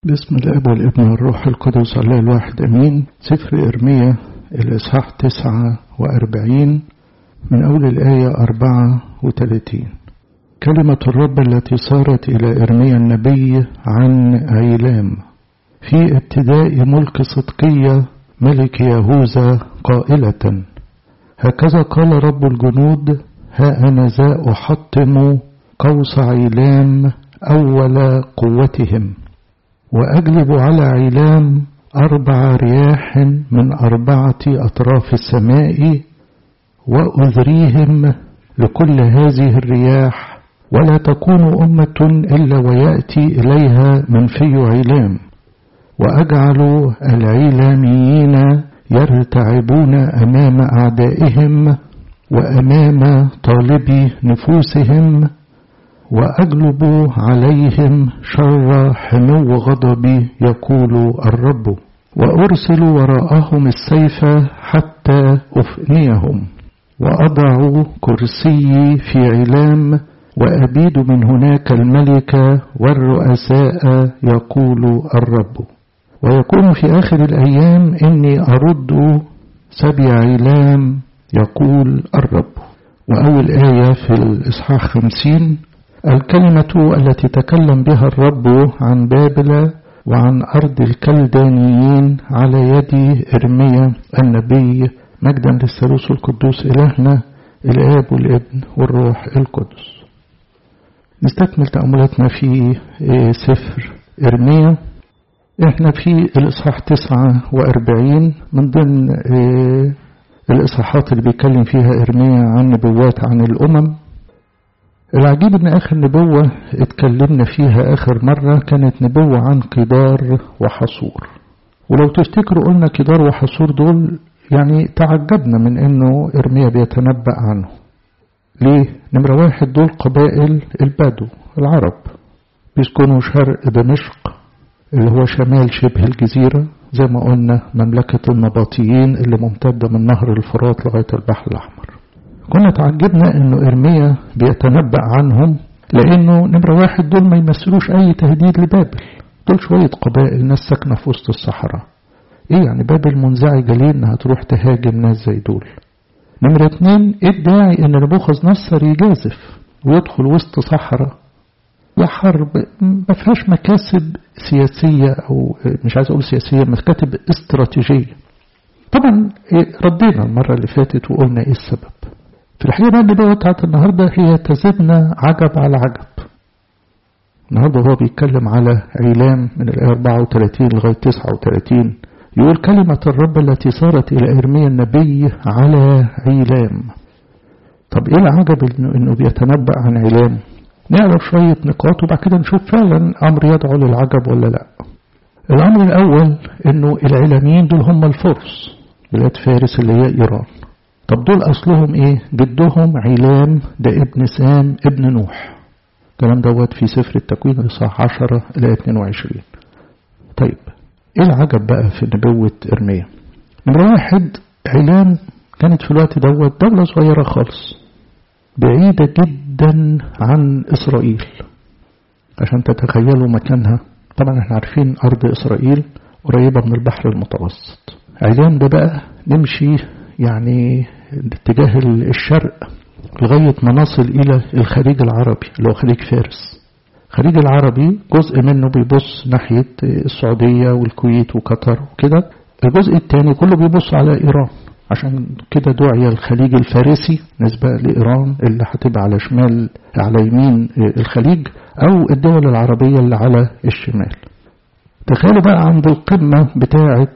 بسم الاب والابن والروح القدس الله الواحد امين سفر ارميا الاصحاح تسعة واربعين من اول الايه اربعة وثلاثين كلمة الرب التي صارت الى ارميا النبي عن عيلام في ابتداء ملك صدقية ملك يهوذا قائلة هكذا قال رب الجنود ها أنا ذا أحطم قوس عيلام أول قوتهم وأجلب على عيلام أربع رياح من أربعة أطراف السماء وأذريهم لكل هذه الرياح ولا تكون أمة إلا ويأتي إليها منفي عيلام وأجعل العيلاميين يرتعبون أمام أعدائهم وأمام طالبي نفوسهم وأجلب عليهم شر حمو غضبي يقول الرب وأرسل وراءهم السيف حتى أفنيهم وأضع كرسيي في علام وأبيد من هناك الملك والرؤساء يقول الرب ويكون في آخر الأيام إني أرد سبي علام يقول الرب وأول آية في الإصحاح خمسين الكلمة التي تكلم بها الرب عن بابل وعن أرض الكلدانيين على يد إرميا النبي مجدا للثالوث القدوس إلهنا الآب والابن والروح القدس نستكمل تأملاتنا في سفر إرميا احنا في الإصحاح تسعة وأربعين من ضمن الإصحاحات اللي بيتكلم فيها إرميا عن نبوات عن الأمم العجيب ان اخر نبوة اتكلمنا فيها اخر مرة كانت نبوة عن كدار وحصور ولو تفتكروا قلنا كدار وحصور دول يعني تعجبنا من انه ارميا بيتنبأ عنه ليه؟ نمرة واحد دول قبائل البدو العرب بيسكنوا شرق دمشق اللي هو شمال شبه الجزيرة زي ما قلنا مملكة النباطيين اللي ممتدة من نهر الفرات لغاية البحر الأحمر كنا تعجبنا انه ارميا بيتنبأ عنهم لانه نمرة واحد دول ما يمثلوش اي تهديد لبابل دول شوية قبائل ناس ساكنة في وسط الصحراء ايه يعني بابل منزعجة ليه انها تروح تهاجم ناس زي دول نمرة اتنين ايه الداعي ان نبوخذ نصر يجازف ويدخل وسط صحراء يا حرب ما فيهاش مكاسب سياسية او مش عايز اقول سياسية مكاتب استراتيجية طبعا ردينا المرة اللي فاتت وقلنا ايه السبب في الحقيقة بقى النبوة بتاعت النهاردة هي تزدنا عجب على عجب النهاردة هو بيتكلم على عيلام من الآية 34 لغاية 39 يقول كلمة الرب التي صارت إلى إرميا النبي على عيلام طب إيه العجب إنه, إنه بيتنبأ عن عيلام نعرف شوية نقاط وبعد كده نشوف فعلا أمر يدعو للعجب ولا لا الأمر الأول إنه العيلاميين دول هم الفرس بلاد فارس اللي هي إيران طب دول أصلهم إيه جدهم عيلام ده ابن سام ابن نوح الكلام دوت في سفر التكوين الإصحاح 10 إلى 22 طيب إيه العجب بقى في نبوة إرميا نمرة واحد عيلام كانت في الوقت دوت دولة صغيرة خالص بعيدة جدا عن إسرائيل عشان تتخيلوا مكانها طبعا احنا عارفين أرض إسرائيل قريبة من البحر المتوسط عيلام ده بقى نمشي يعني اتجاه الشرق لغاية ما نصل إلى الخليج العربي اللي هو خليج فارس الخليج العربي جزء منه بيبص ناحية السعودية والكويت وقطر وكده الجزء الثاني كله بيبص على إيران عشان كده دعي الخليج الفارسي نسبة لإيران اللي هتبقى على شمال على يمين الخليج أو الدول العربية اللي على الشمال تخيلوا بقى عند القمة بتاعة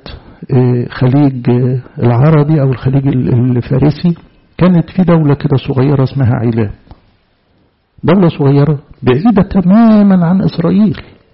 خليج العربي أو الخليج الفارسي كانت في دولة كده صغيرة اسمها عيلام دولة صغيرة بعيدة تماما عن إسرائيل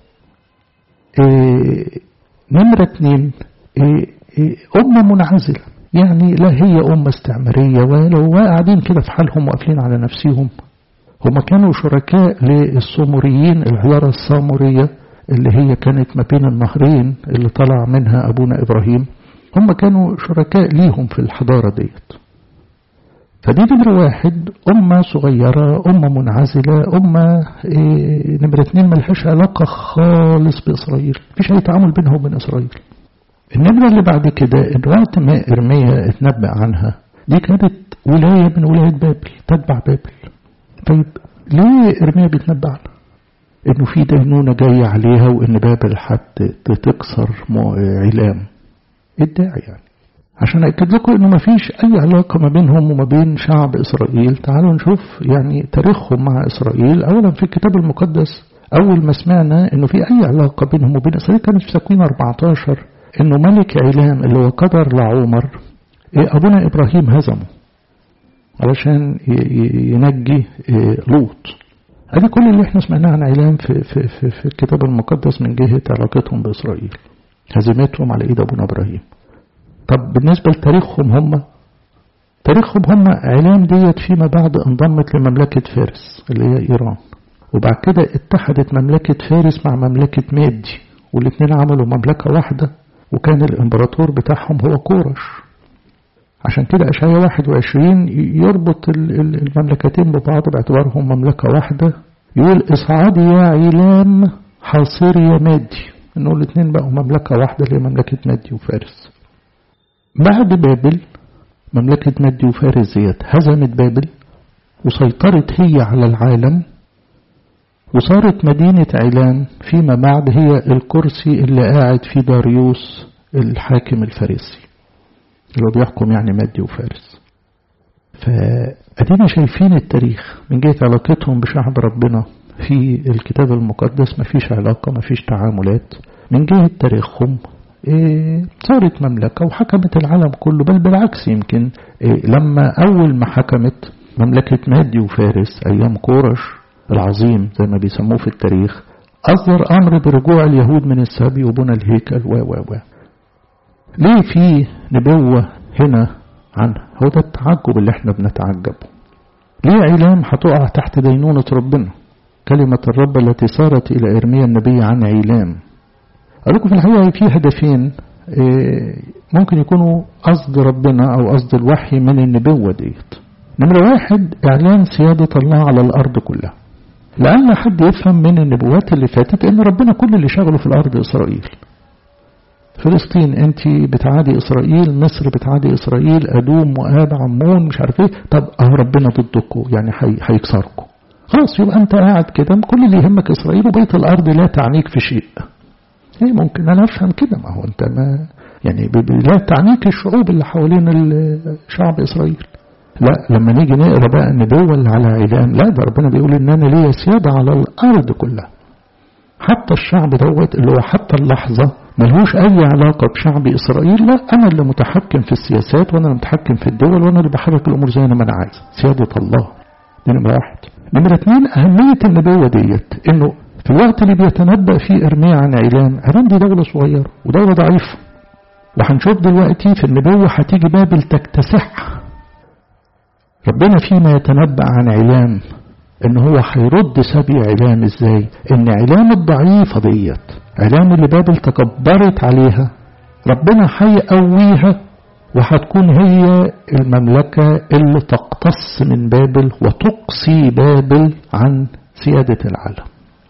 نمرة اتنين أمة منعزلة يعني لا هي أمة استعمارية ولا قاعدين كده في حالهم وقافلين على نفسهم هما كانوا شركاء للسومريين الحضارة السامورية اللي هي كانت ما بين النهرين اللي طلع منها أبونا إبراهيم هم كانوا شركاء ليهم في الحضارة ديت فدي نمرة واحد أمة صغيرة أمة منعزلة أمة إيه نمرة اتنين ملهاش علاقة خالص بإسرائيل مفيش أي تعامل بينها وبين إسرائيل النمرة اللي بعد كده إن وقت ما إرميا اتنبأ عنها دي كانت ولاية من ولاية بابل تتبع بابل طيب ليه إرميا بيتنبأ عنها؟ إنه في دينونة جاية عليها وإن بابل هتكسر علام الداعي يعني عشان أكد لكم إنه مفيش أي علاقة ما بينهم وما بين شعب إسرائيل تعالوا نشوف يعني تاريخهم مع إسرائيل أولا في الكتاب المقدس أول ما سمعنا إنه في أي علاقة بينهم وبين إسرائيل كانت في تكوين 14 إنه ملك علام اللي هو قدر لعمر أبونا إبراهيم هزمه علشان ينجي لوط هذه كل اللي احنا سمعناه عن علام في, في, في, في الكتاب المقدس من جهة علاقتهم بإسرائيل هزيمتهم على إيد أبونا إبراهيم طب بالنسبة لتاريخهم هم تاريخهم هم علام ديت فيما بعد انضمت لمملكة فارس اللي هي إيران وبعد كده اتحدت مملكة فارس مع مملكة مادي والاثنين عملوا مملكة واحدة وكان الامبراطور بتاعهم هو كورش عشان كده أشعية 21 يربط المملكتين ببعض باعتبارهم مملكة واحدة يقول إصعادي يا علام حاصري يا مادي إنه الاثنين بقوا مملكة واحدة اللي هي مملكة مادي وفارس بعد بابل مملكة مادي وفارس ديت هزمت بابل وسيطرت هي على العالم وصارت مدينة علام فيما بعد هي الكرسي اللي قاعد فيه داريوس الحاكم الفارسي اللي هو بيحكم يعني مادي وفارس فأدينا شايفين التاريخ من جهة علاقتهم بشعب ربنا في الكتاب المقدس مفيش علاقة مفيش تعاملات من جهة تاريخهم إيه صارت مملكة وحكمت العالم كله بل بالعكس يمكن إيه لما أول ما حكمت مملكة مادي وفارس أيام كورش العظيم زي ما بيسموه في التاريخ أصدر أمر برجوع اليهود من السبي وبنى الهيكل و و و ليه في نبوة هنا عنها هو ده التعجب اللي احنا بنتعجبه ليه علام هتقع تحت دينونة ربنا كلمة الرب التي صارت إلى إرميا النبي عن علام أقول لكم في الحقيقة في هدفين ممكن يكونوا قصد ربنا أو قصد الوحي من النبوة ديت نمرة واحد إعلان سيادة الله على الأرض كلها لأن حد يفهم من النبوات اللي فاتت إن ربنا كل اللي شغله في الأرض إسرائيل فلسطين انت بتعادي اسرائيل مصر بتعادي اسرائيل ادوم مؤاب عمون مش عارف ايه طب اهو ربنا ضدكم يعني هيكسركم خلاص يبقى انت قاعد كده كل اللي يهمك اسرائيل وبيت الارض لا تعنيك في شيء ايه ممكن انا افهم كده ما هو انت ما يعني لا تعنيك الشعوب اللي حوالين شعب اسرائيل لا لما نيجي نقرا بقى النبوه اللي على علام لا ده ربنا بيقول ان انا ليا سياده على الارض كلها حتى الشعب دوت اللي هو حتى اللحظه ملهوش أي علاقة بشعب إسرائيل لا أنا اللي متحكم في السياسات وأنا اللي متحكم في الدول وأنا اللي بحرك الأمور زي ما أنا عايز سيادة الله دي نمرة واحد نمرة اتنين أهمية النبوة ديت إنه في الوقت اللي بيتنبأ فيه إرميا عن علام علام دي دولة صغيرة ودولة ضعيفة وهنشوف دلوقتي في النبوة هتيجي بابل تكتسحها ربنا فيما يتنبأ عن علام ان هو هيرد سبي علام ازاي ان علام الضعيفة ديت علام اللي بابل تكبرت عليها ربنا هيقويها وهتكون هي المملكة اللي تقتص من بابل وتقصي بابل عن سيادة العالم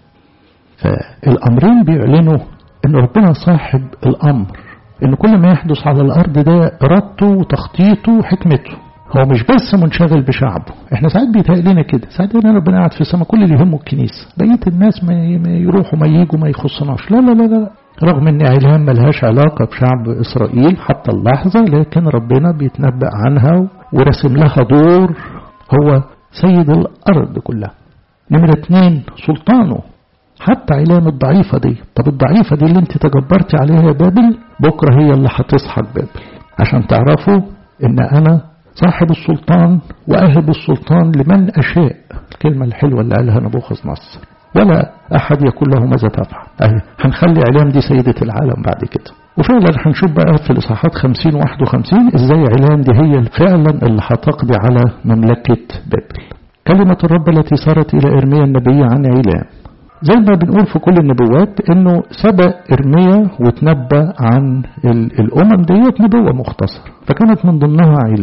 فالأمرين بيعلنوا ان ربنا صاحب الأمر ان كل ما يحدث على الأرض ده إرادته وتخطيطه وحكمته هو مش بس منشغل بشعبه احنا ساعات بيتهيأ لنا كده ساعات لنا ربنا قاعد في السماء كل اللي يهمه الكنيسة بقية الناس ما يروحوا ما يجوا ما يخصناش لا لا لا لا رغم ان علام ملهاش علاقة بشعب اسرائيل حتى اللحظة لكن ربنا بيتنبأ عنها ورسم لها دور هو سيد الارض كلها نمرة اتنين سلطانه حتى علام الضعيفة دي طب الضعيفة دي اللي انت تجبرتي عليها يا بابل بكرة هي اللي هتصحك بابل عشان تعرفوا ان انا صاحب السلطان وأهب السلطان لمن أشاء الكلمة الحلوة اللي قالها نبوخذ نصر ولا أحد يكون له ماذا تفعل أهي هنخلي علام دي سيدة العالم بعد كده وفعلا هنشوف بقى في الإصحاحات 50 51 إزاي علام دي هي فعلا اللي هتقضي على مملكة بابل كلمة الرب التي صارت إلى إرميا النبي عن علام زي ما بنقول في كل النبوات انه سبق ارميا وتنبأ عن الامم ديت نبوة مختصرة فكانت من ضمنها علام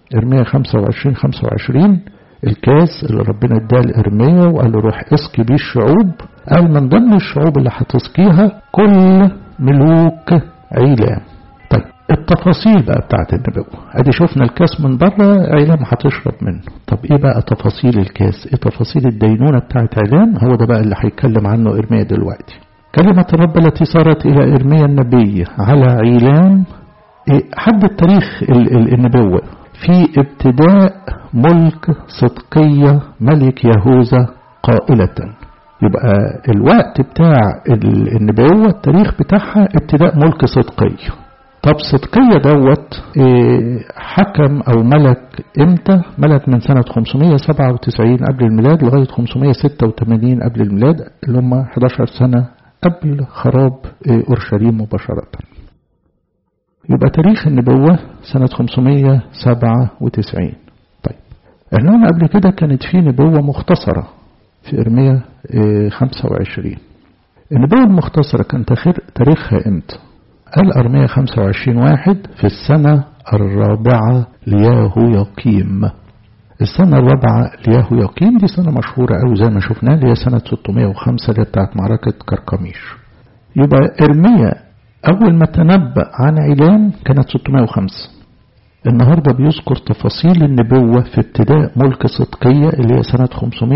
إرميا 25 25 الكاس اللي ربنا اداه لإرميا وقال له روح اسقي بيه الشعوب قال من ضمن الشعوب اللي هتسقيها كل ملوك عيلام طيب التفاصيل بقى بتاعت النبوة ادي شفنا الكاس من بره عيلام هتشرب منه طب ايه بقى تفاصيل الكاس ايه تفاصيل الدينونة بتاعت عيلام هو ده بقى اللي هيتكلم عنه إرميا دلوقتي كلمة الرب التي صارت إلى إرميا النبي على عيلام حد التاريخ النبوة في ابتداء ملك صدقية ملك يهوذا قائلة يبقى الوقت بتاع النبوة التاريخ بتاعها ابتداء ملك صدقية طب صدقية دوت حكم أو ملك إمتى ملك من سنة 597 قبل الميلاد لغاية 586 قبل الميلاد اللي هم 11 سنة قبل خراب أورشليم مباشرة يبقى تاريخ النبوة سنة 597 طيب احنا قلنا قبل كده كانت في نبوة مختصرة في إرميا 25 النبوة المختصرة كان تاريخها امتى قال أرميا 25 واحد في السنة الرابعة لياهو يقيم السنة الرابعة لياهو يقيم دي سنة مشهورة أوي زي ما شفناها اللي هي سنة 605 اللي بتاعت معركة كركميش يبقى إرميا أول ما تنبأ عن علام كانت 605 النهاردة بيذكر تفاصيل النبوة في ابتداء ملك صدقية اللي هي سنة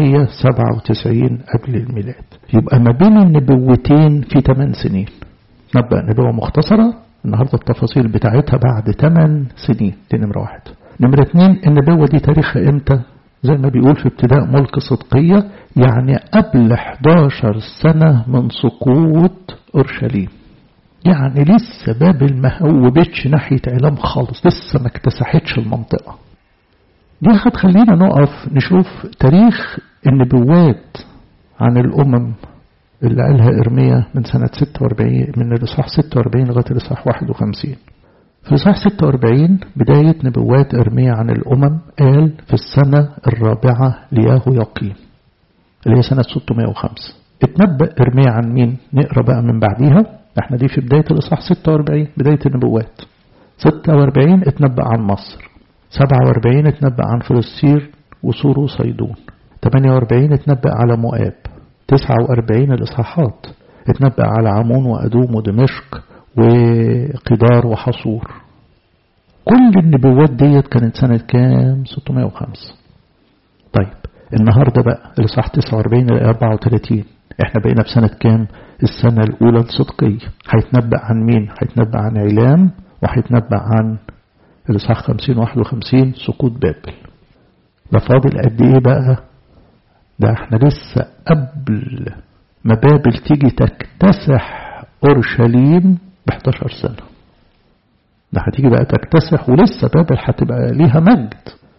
597 قبل الميلاد يبقى ما بين النبوتين في 8 سنين نبأ نبوة مختصرة النهاردة التفاصيل بتاعتها بعد 8 سنين دي نمرة واحد نمرة اتنين النبوة دي تاريخها امتى زي ما بيقول في ابتداء ملك صدقية يعني قبل 11 سنة من سقوط أورشليم يعني لسه بابل ما هوبتش ناحية علام خالص لسه ما اكتسحتش المنطقة دي هتخلينا نقف نشوف تاريخ النبوات عن الأمم اللي قالها إرميا من سنة 46 من الإصحاح 46 لغاية الإصحاح 51 في الإصحاح 46 بداية نبوات إرميا عن الأمم قال في السنة الرابعة لياهو يقيم اللي هي سنة 605 اتنبأ إرميا عن مين نقرأ بقى من بعديها احنا دي في بداية الإصحاح 46 بداية النبوات 46 اتنبأ عن مصر 47 اتنبأ عن فلسطين وسور وصيدون 48 اتنبأ على مؤاب 49 الإصحاحات اتنبأ على عمون وأدوم ودمشق وقدار وحصور كل النبوات ديت كانت سنة كام 605 طيب النهاردة بقى الإصحاح 49 ل 34 احنا بقينا في سنة كام السنة الأولى الصدقية هيتنبأ عن مين هيتنبأ عن علام وهيتنبأ عن الإصحاح 50 51 سقوط بابل ده فاضل قد إيه بقى ده احنا لسه قبل ما بابل تيجي تكتسح أورشليم ب 11 سنة ده هتيجي بقى تكتسح ولسه بابل هتبقى ليها مجد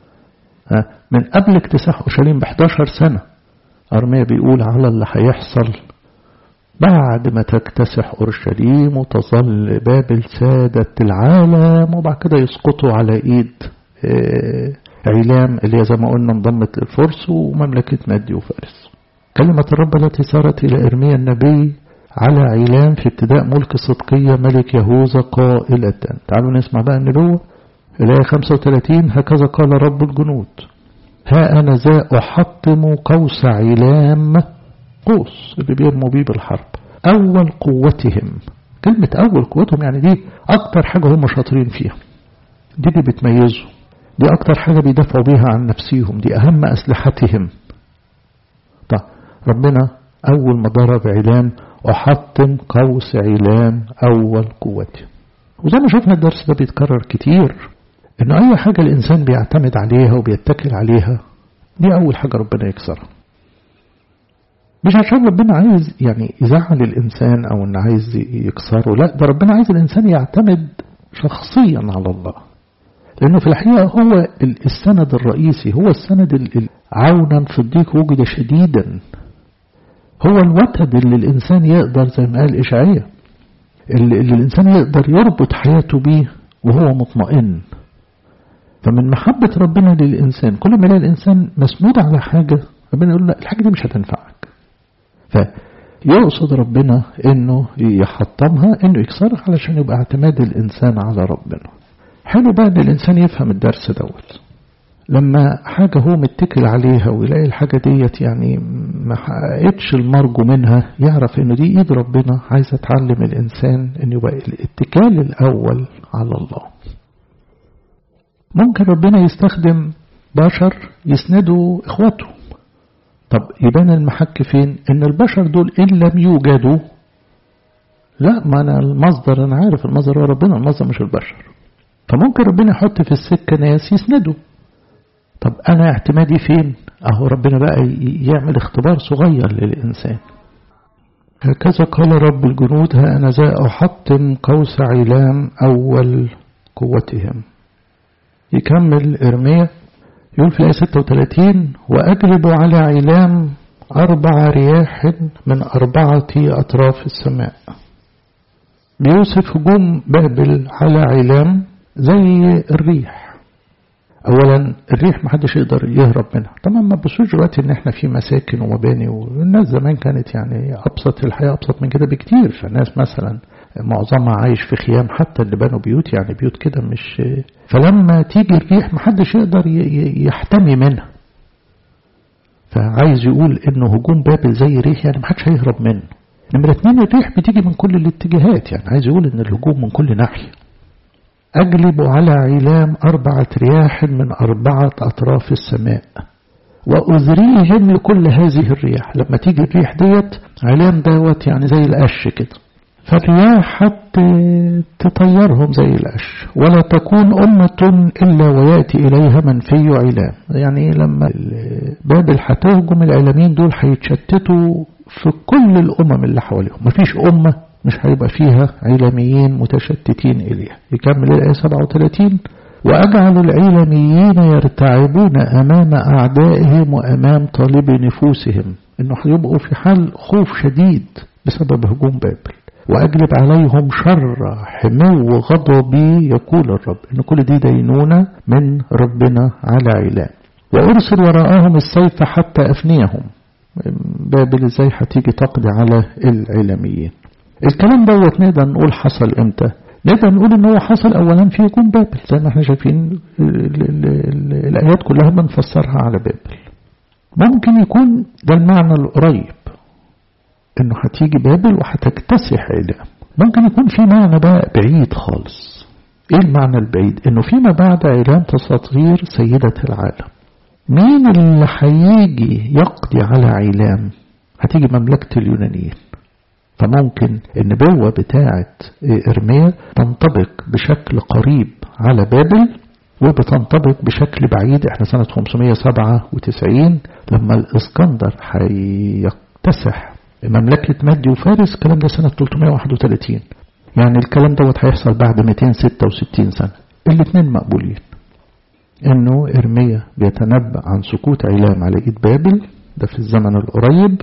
من قبل اكتساح أورشليم ب 11 سنة أرميا بيقول على اللي هيحصل بعد ما تكتسح أورشليم وتظل بابل سادة العالم وبعد كده يسقطوا على إيد علام اللي زي ما قلنا انضمت للفرس ومملكة مادي وفارس كلمة الرب التي صارت إلى إرميا النبي على علام في ابتداء ملك صدقية ملك يهوذا قائلة تعالوا نسمع بقى النبوة الآية 35 هكذا قال رب الجنود ها أنا ذا أحطم قوس علام قوس اللي بيرموا بيه بالحرب أول قوتهم كلمة أول قوتهم يعني دي أكتر حاجة هم شاطرين فيها دي اللي بتميزوا دي أكتر حاجة بيدافعوا بيها عن نفسيهم دي أهم أسلحتهم طيب ربنا أول ما ضرب علام أحطم قوس علام أول قوتهم وزي ما شفنا الدرس ده بيتكرر كتير إن أي حاجة الإنسان بيعتمد عليها وبيتكل عليها دي أول حاجة ربنا يكسرها مش عشان ربنا عايز يعني يزعل الإنسان أو إن عايز يكسره لا ده ربنا عايز الإنسان يعتمد شخصيا على الله لأنه في الحقيقة هو السند الرئيسي هو السند عونا في الضيق وجد شديدا هو الوتد اللي الإنسان يقدر زي ما قال إشعياء اللي, اللي الإنسان يقدر يربط حياته بيه وهو مطمئن فمن محبة ربنا للإنسان كل ما يلاقي الإنسان مسنود على حاجة ربنا يقول لا الحاجة دي مش هتنفعك فيقصد ربنا انه يحطمها انه يكسرها علشان يبقى اعتماد الانسان على ربنا حلو بقى ان الانسان يفهم الدرس دوت لما حاجة هو متكل عليها ويلاقي الحاجة ديت يعني ما حققتش المرجو منها يعرف انه دي ايد ربنا عايزة تعلم الانسان ان يبقى الاتكال الاول على الله ممكن ربنا يستخدم بشر يسندوا اخواته طب يبان المحك فين ان البشر دول ان لم يوجدوا لا ما انا المصدر انا عارف المصدر هو ربنا المصدر مش البشر فممكن ربنا يحط في السكة ناس يسندوا طب أنا اعتمادي فين أهو ربنا بقى يعمل اختبار صغير للإنسان هكذا قال رب الجنود ها أنا ذا أحطم قوس علام أول قوتهم يكمل إرميا يقول في الآية 36 وأجلب على علام أربع رياح من أربعة أطراف السماء بيوصف هجوم بابل على علام زي الريح اولا الريح محدش يقدر يهرب منها طبعا ما تبصوش دلوقتي ان احنا في مساكن ومباني والناس زمان كانت يعني ابسط الحياه ابسط من كده بكتير فالناس مثلا معظمها عايش في خيام حتى اللي بنوا بيوت يعني بيوت كده مش فلما تيجي الريح محدش يقدر يحتمي منها فعايز يقول انه هجوم بابل زي ريح يعني محدش هيهرب منه نمرة اتنين الريح بتيجي من كل الاتجاهات يعني عايز يقول ان الهجوم من كل ناحية أجلب على علام أربعة رياح من أربعة أطراف السماء وأذريهم لكل هذه الرياح لما تيجي الريح ديت علام دوت يعني زي القش كده فالرياح حتى تطيرهم زي القش ولا تكون أمة إلا ويأتي إليها منفي علام يعني لما بابل هتهجم العلامين دول هيتشتتوا في كل الأمم اللي حواليهم مفيش أمة مش هيبقى فيها علميين متشتتين إليها يكمل الآية 37 وأجعل العلميين يرتعبون أمام أعدائهم وأمام طالب نفوسهم إنه هيبقوا في حال خوف شديد بسبب هجوم بابل وأجلب عليهم شر حمو غضبي يقول الرب إن كل دي دينونة من ربنا على علام وأرسل وراءهم السيف حتى أفنيهم بابل ازاي هتيجي تقضي على العلميين الكلام دوت نقدر نقول حصل امتى نقدر نقول ان هو حصل اولا في هجوم بابل زي ما احنا شايفين الايات كلها بنفسرها على بابل ممكن يكون ده المعنى القريب انه هتيجي بابل وهتكتسح علام ممكن يكون في معنى بقى بعيد خالص ايه المعنى البعيد انه فيما بعد علام تستطير سيدة العالم مين اللي هيجي يقضي على علام هتيجي مملكة اليونانيين فممكن النبوة بتاعة إرميا تنطبق بشكل قريب على بابل وبتنطبق بشكل بعيد احنا سنة 597 لما الاسكندر هيكتسح مملكة مادي وفارس الكلام ده سنة 331 يعني الكلام دوت هيحصل بعد 266 سنة الاثنين مقبولين انه ارميا بيتنبأ عن سقوط علام على ايد بابل ده في الزمن القريب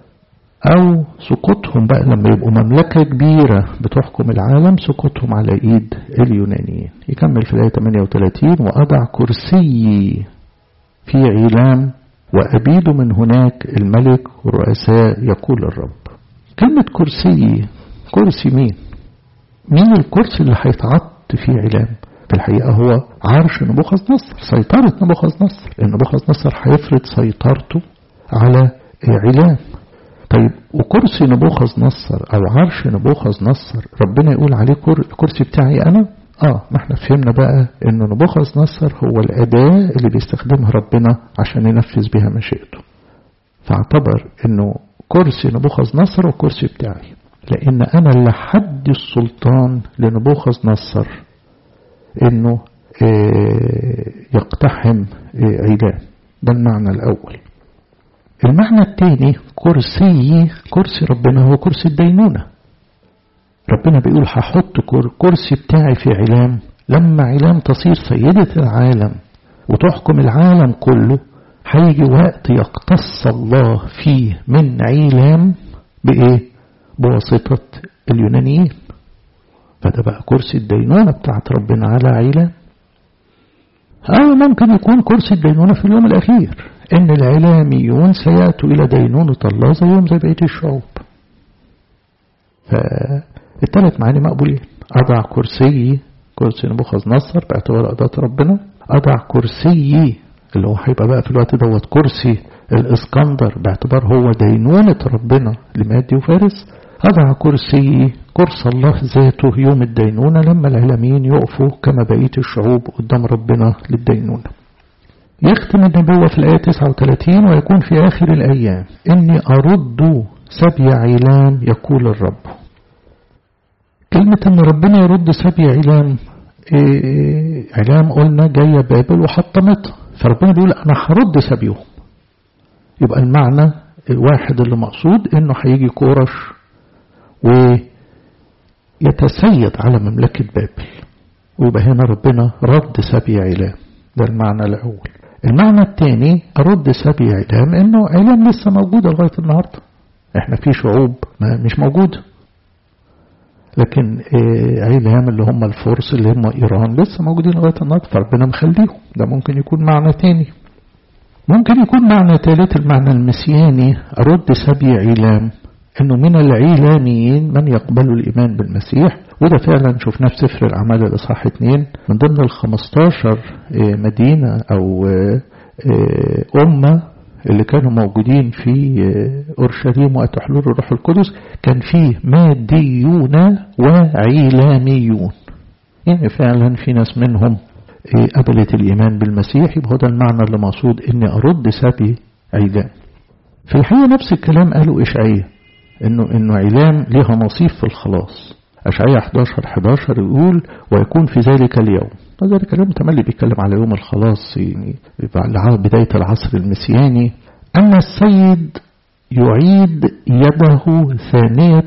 أو سقوطهم بقى لما يبقوا مملكة كبيرة بتحكم العالم سقوطهم على إيد اليونانيين يكمل في الآية 38 وأضع كرسي في علام وأبيد من هناك الملك والرؤساء يقول الرب كلمة كرسي كرسي مين مين الكرسي اللي هيتعط فيه علام في الحقيقة هو عرش نبوخذ نصر سيطرة نبوخذ نصر لأن نبوخذ نصر هيفرض سيطرته على علام طيب وكرسي نبوخذ نصر او عرش نبوخذ نصر ربنا يقول عليه الكرسي بتاعي انا اه ما احنا فهمنا بقى ان نبوخذ نصر هو الاداة اللي بيستخدمها ربنا عشان ينفذ بها مشيئته فاعتبر انه كرسي نبوخذ نصر والكرسي بتاعي لان انا اللي حد السلطان لنبوخذ نصر انه اه يقتحم اه علام ده المعنى الاول المعنى الثاني كرسي كرسي ربنا هو كرسي الدينونة ربنا بيقول هحط كرسي بتاعي في علام لما علام تصير سيدة العالم وتحكم العالم كله هيجي وقت يقتص الله فيه من علام بإيه؟ بواسطة اليونانيين فده بقى كرسي الدينونة بتاعت ربنا على علام أو ممكن يكون كرسي الدينونة في اليوم الأخير إن العلاميون سيأتوا إلى دينونة الله زيهم زي بقية الشعوب فالثلاث معاني مقبولين أضع كرسي كرسي نبوخذ نصر باعتبار أداة ربنا أضع كرسيي اللي هو هيبقى بقى في الوقت دوت كرسي الإسكندر باعتبار هو دينونة ربنا لمادي وفارس أضع كرسي كرسي الله ذاته يوم الدينونة لما العالمين يقفوا كما بقية الشعوب قدام ربنا للدينونة يختم النبوة في الآية 39 ويكون في آخر الأيام إني أرد سبي عيلام يقول الرب كلمة إن ربنا يرد سبي عيلام إيه علام قلنا جاية بابل وحطمتها فربنا بيقول أنا هرد سبيهم يبقى المعنى الواحد اللي مقصود إنه هيجي كورش ويتسيد على مملكة بابل ويبقى هنا ربنا رد سبي علام ده المعنى الأول المعنى الثاني أرد سبي علام إنه علام لسه موجودة لغاية النهاردة إحنا في شعوب ما مش موجودة لكن علام اللي هم الفرس اللي هم إيران لسه موجودين لغاية النهاردة فربنا مخليهم ده ممكن يكون معنى تاني ممكن يكون معنى ثالث المعنى المسياني أرد سبي علام انه من العيلانيين من يقبل الايمان بالمسيح وده فعلا شفناه في سفر الاعمال الاصحاح 2 من ضمن ال 15 مدينه او امه اللي كانوا موجودين في اورشليم وقت حلول الروح القدس كان فيه ماديون وعيلاميون يعني فعلا في ناس منهم قبلت الايمان بالمسيح يبقى هو ده المعنى اللي مقصود اني ارد سبي عيلان في الحقيقه نفس الكلام قالوا اشعياء انه انه علام ليها نصيب في الخلاص اشعياء 11 11 يقول ويكون في ذلك اليوم ذلك اليوم تملي بيتكلم على يوم الخلاص يعني بداية العصر المسياني أن السيد يعيد يده ثانية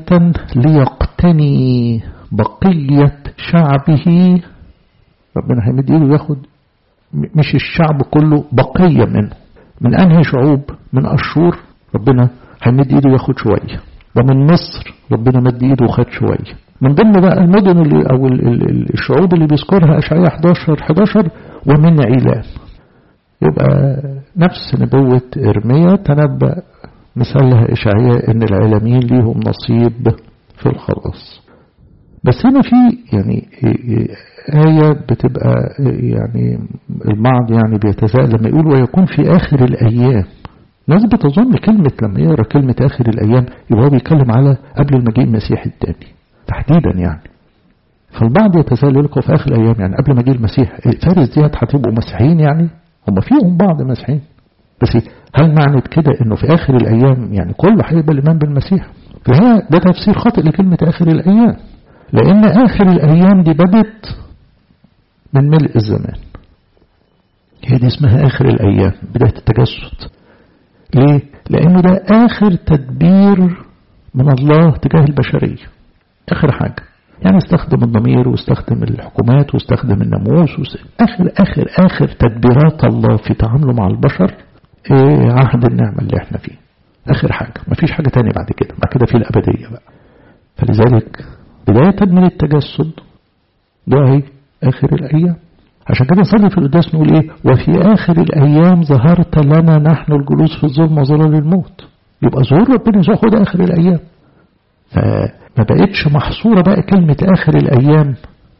ليقتني بقية شعبه ربنا هيمد ايده ياخد مش الشعب كله بقية منه من أنهي شعوب من أشور ربنا هيمد ايده ياخد شوية ومن مصر ربنا مد ايده وخد شوية من ضمن بقى المدن اللي او الشعوب اللي بيذكرها اشعياء 11 11 ومن عيلام يبقى نفس نبوة ارميا تنبأ مثالها اشعياء ان العالمين ليهم نصيب في الخلاص بس هنا في يعني آية بتبقى يعني البعض يعني بيتساءل لما يقول ويكون في آخر الأيام ناس بتظن كلمة لما يقرأ كلمة آخر الأيام يبقى هو بيتكلم على قبل المجيء المسيح الثاني تحديدا يعني فالبعض يتساءل يقول لك في آخر الأيام يعني قبل مجيء المسيح فارس ديت هتبقوا مسيحيين يعني هم فيهم بعض مسيحيين بس هل معنى كده انه في آخر الأيام يعني كله هيبقى الإيمان بالمسيح فهي ده تفسير خاطئ لكلمة آخر الأيام لأن آخر الأيام دي بدت من ملء الزمان هي دي اسمها آخر الأيام بداية التجسد ليه؟ لأنه ده آخر تدبير من الله تجاه البشرية آخر حاجة يعني استخدم الضمير واستخدم الحكومات واستخدم الناموس واست... آخر آخر آخر تدبيرات الله في تعامله مع البشر إيه عهد النعمة اللي احنا فيه آخر حاجة مفيش حاجة تانية بعد كده بعد كده في الأبدية بقى فلذلك بداية من التجسد ده هي آخر الأيام عشان كده نصلي في القداس نقول ايه وفي آخر الأيام ظهرت لنا نحن الجلوس في الظلم وظلال الموت يبقى ظهور ربنا يسوع هو ده آخر الأيام فما بقتش محصورة بقى كلمة آخر الأيام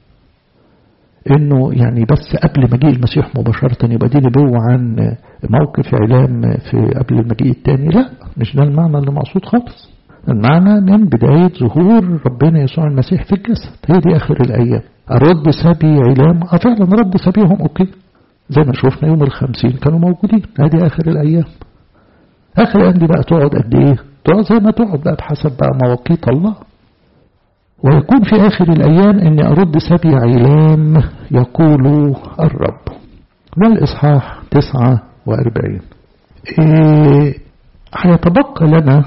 انه يعني بس قبل مجيء المسيح مباشرة يبقى دي نبوة عن موقف اعلام في قبل المجيء الثاني لا مش ده المعنى اللي مقصود خالص المعنى من بداية ظهور ربنا يسوع المسيح في الجسد هي دي آخر الأيام الرد سبي علام اه فعلا رد سبيهم اوكي زي ما شفنا يوم الخمسين كانوا موجودين هذه آخر الأيام آخر الأيام دي بقى تقعد قد إيه تقعد زي ما تقعد بقى بحسب بقى مواقيت الله ويكون في آخر الأيام أني أرد سبي علام يقول الرب والإصحاح تسعة وأربعين إيه هيتبقى لنا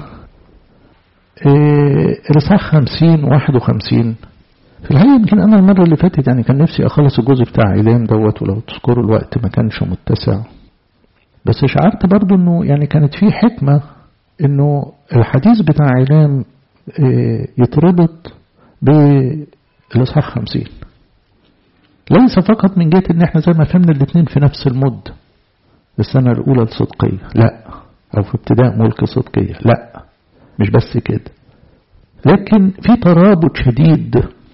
إيه الإصحاح خمسين واحد وخمسين في الحقيقة يمكن أنا المرة اللي فاتت يعني كان نفسي أخلص الجزء بتاع علام دوت ولو تذكروا الوقت ما كانش متسع بس شعرت برضو أنه يعني كانت في حكمة أنه الحديث بتاع علام إيه يتربط بالإصحاح خمسين ليس فقط من جهة ان احنا زي ما فهمنا الاثنين في نفس المدة السنة الأولى الصدقية لا أو في ابتداء ملك صدقية لا مش بس كده لكن في ترابط شديد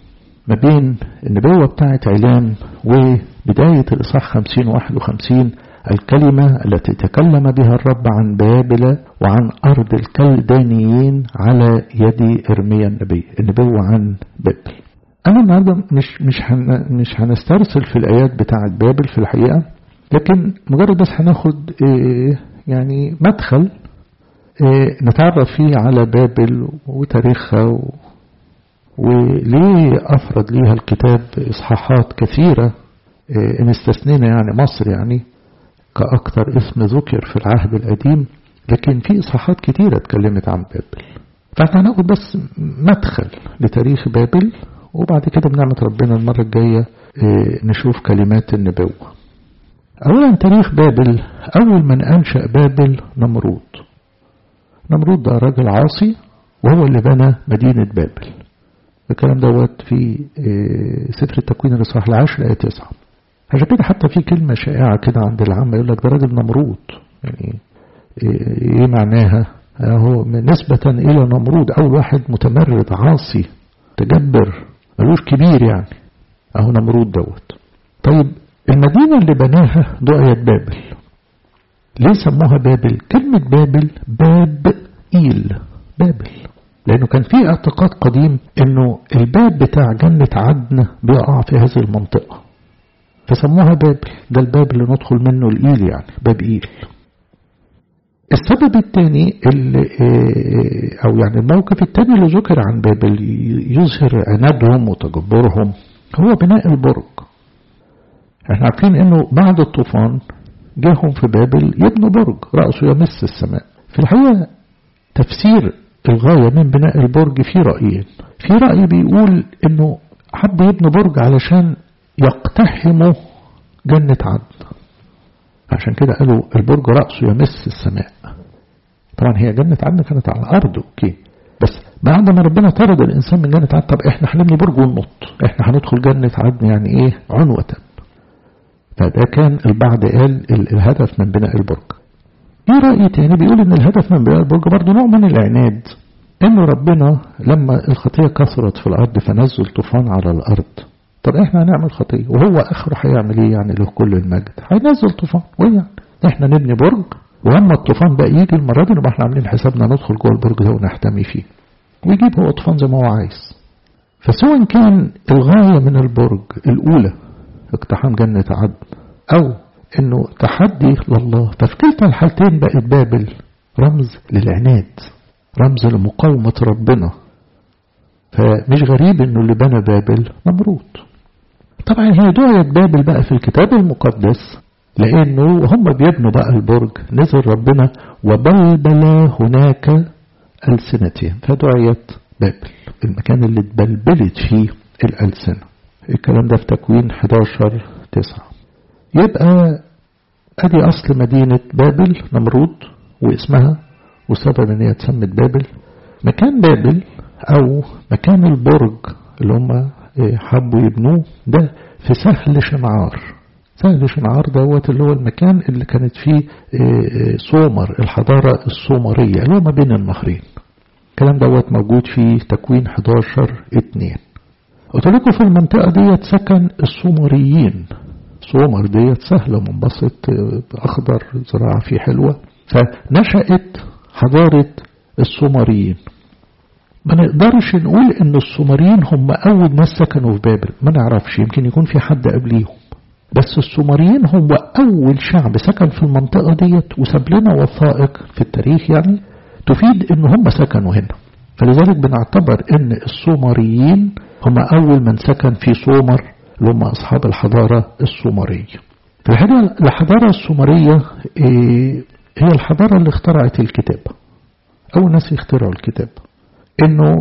ما بين النبوة بتاعت علام وبداية الإصحاح 50 51 الكلمة التي تكلم بها الرب عن بابل وعن أرض الكلدانيين على يد إرميا النبي النبوة عن بابل أنا النهاردة مش مش هن مش هنسترسل في الآيات بتاعت بابل في الحقيقة لكن مجرد بس هناخد إيه يعني مدخل إيه نتعرف فيه على بابل وتاريخها و وليه أفرد ليها الكتاب إصحاحات كثيرة إيه إن استثنينا يعني مصر يعني كأكثر اسم ذكر في العهد القديم لكن في إصحاحات كتيرة اتكلمت عن بابل فاحنا هناخد بس مدخل لتاريخ بابل وبعد كده بنعمة ربنا المرة الجاية نشوف كلمات النبوة أولا تاريخ بابل أول من أنشأ بابل نمرود نمرود ده راجل عاصي وهو اللي بنى مدينة بابل الكلام دوت في سفر التكوين الإصحاح العاشر آية 9 عشان كده حتى في كلمة شائعة كده عند العامة يقول لك ده راجل نمرود يعني ايه معناها هو نسبة إلى نمرود أول واحد متمرد عاصي تجبر ملوش كبير يعني أهو نمرود دوت طيب المدينة اللي بناها دعيت بابل ليه سموها بابل كلمة بابل باب إيل بابل لأنه كان في اعتقاد قديم أنه الباب بتاع جنة عدن بيقع في هذه المنطقة فسموها بابل ده الباب اللي ندخل منه الإيل يعني باب إيل السبب الثاني أو يعني الموقف الثاني اللي ذكر عن بابل يظهر عنادهم وتجبرهم هو بناء البرج احنا عارفين انه بعد الطوفان جاهم في بابل يبنوا برج رأسه يمس السماء في الحقيقة تفسير الغاية من بناء البرج في رأيين في رأي بيقول انه حب يبنوا برج علشان يقتحموا جنة عدن عشان كده قالوا البرج رأسه يمس السماء طبعا هي جنة عدن كانت على الأرض أوكي بس بعد ما ربنا طرد الإنسان من جنة عدن طب إحنا هنبني برج وننط إحنا هندخل جنة عدن يعني إيه عنوة فده كان البعض قال الهدف من بناء البرج في رأي تاني بيقول إن الهدف من بناء البرج برضه نوع من العناد إن ربنا لما الخطية كثرت في الأرض فنزل طوفان على الأرض طب احنا هنعمل خطية وهو اخره هيعمل ايه يعني له كل المجد هينزل طوفان وايه يعني احنا نبني برج واما الطوفان بقى يجي المرة دي نبقى احنا عاملين حسابنا ندخل جوه البرج ده ونحتمي فيه ويجيب هو طوفان زي ما هو عايز فسواء كان الغاية من البرج الأولى اقتحام جنة عدن أو إنه تحدي لله ففي كلتا الحالتين بقت بابل رمز للعناد رمز لمقاومة ربنا فمش غريب إنه اللي بنى بابل نمرود طبعا هي دعية بابل بقى في الكتاب المقدس لأنه هم بيبنوا بقى البرج نزل ربنا وبلبل هناك ألسنتهم فدعيت بابل المكان اللي اتبلبلت فيه الألسنة الكلام ده في تكوين 11 9 يبقى ادي اصل مدينة بابل نمرود واسمها وسبب ان هي اتسمت بابل مكان بابل او مكان البرج اللي هم حبوا يبنوه ده في سهل شنعار سهل شنعار دوت اللي هو المكان اللي كانت فيه سومر الحضارة السومرية اللي هو ما بين النهرين الكلام دوت موجود في تكوين 11 2 قلت لكم في المنطقة ديت سكن السومريين سومر ديت سهلة منبسط أخضر زراعة فيه حلوة فنشأت حضارة السومريين ما نقدرش نقول ان السومريين هم اول ناس سكنوا في بابل ما نعرفش يمكن يكون في حد قبليهم بس السومريين هم اول شعب سكن في المنطقة ديت وساب لنا وثائق في التاريخ يعني تفيد ان هم سكنوا هنا فلذلك بنعتبر ان السومريين هم اول من سكن في سومر اللي هم أصحاب الحضارة السومرية في الحقيقة الحضارة السومرية هي الحضارة اللي اخترعت الكتاب أول ناس يخترعوا الكتاب إنه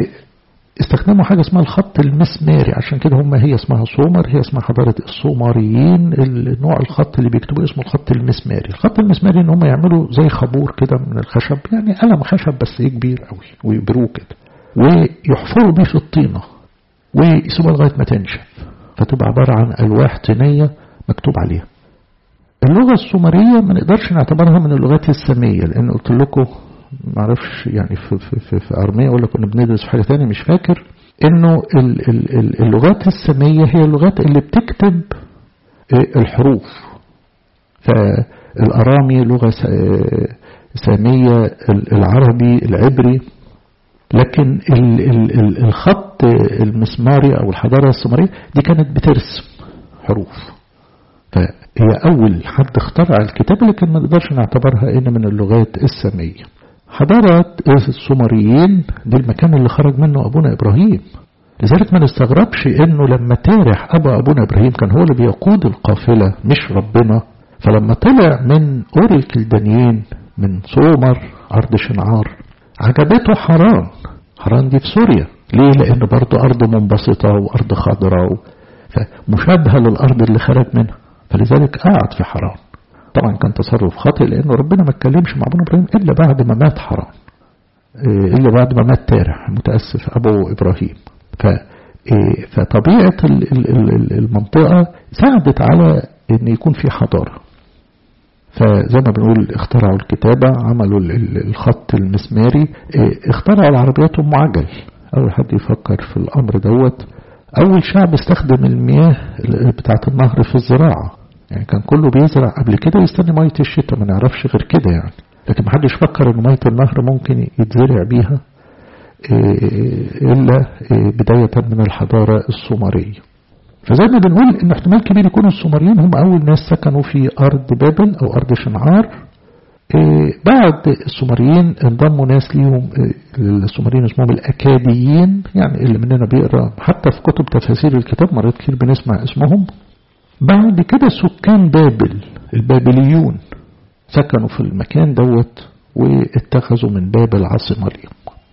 استخدموا حاجة اسمها الخط المسماري عشان كده هم هي اسمها سومر هي اسمها حضارة السومريين النوع الخط اللي بيكتبوه اسمه الخط المسماري الخط المسماري ان هم يعملوا زي خابور كده من الخشب يعني قلم خشب بس ايه كبير قوي ويبروه كده ويحفروا بيه في الطينة ويسيبوها لغاية ما تنشف فتبقى عبارة عن ألواح طينية مكتوب عليها اللغة السومرية ما نقدرش نعتبرها من اللغات السامية لأن قلت لكم معرفش يعني في, في, في, في أرمية ولا كنا بندرس في حاجة تانية مش فاكر انه اللغات السامية هي اللغات اللي بتكتب الحروف فالأرامي لغة سامية العربي العبري لكن الخط المسماري أو الحضارة السومرية دي كانت بترسم حروف فهي أول حد اخترع الكتابة لكن ما نقدرش نعتبرها إن من اللغات السامية حضارة السومريين دي المكان اللي خرج منه أبونا إبراهيم لذلك ما نستغربش إنه لما تارح أبا أبونا إبراهيم كان هو اللي بيقود القافلة مش ربنا فلما طلع من أور الكلدانيين من سومر أرض شنعار عجبته حران حران دي في سوريا ليه لأن برضه أرض منبسطة وأرض خضراء فمشابهة للأرض اللي خرج منها فلذلك قعد في حران طبعا كان تصرف خاطئ لأنه ربنا ما اتكلمش مع ابونا إبراهيم إلا بعد ما مات حران إلا بعد ما مات تارح متأسف أبو إبراهيم ف فطبيعة المنطقة ساعدت على أن يكون في حضارة فزي ما بنقول اخترعوا الكتابة عملوا الخط المسماري اخترعوا العربيات أم عجل أول حد يفكر في الأمر دوت أول شعب استخدم المياه بتاعة النهر في الزراعة يعني كان كله بيزرع قبل كده يستني مية الشتاء ما نعرفش غير كده يعني لكن محدش فكر ان مية النهر ممكن يتزرع بيها إلا بداية من الحضارة السومرية فزي ما بنقول ان احتمال كبير يكونوا السومريين هم أول ناس سكنوا في أرض بابل أو أرض شنعار بعد السومريين انضموا ناس ليهم السومريين اسمهم الأكاديين يعني اللي مننا بيقرأ حتى في كتب تفاسير الكتاب مرات كتير بنسمع اسمهم بعد كده سكان بابل البابليون سكنوا في المكان دوت واتخذوا من بابل عاصمة ليهم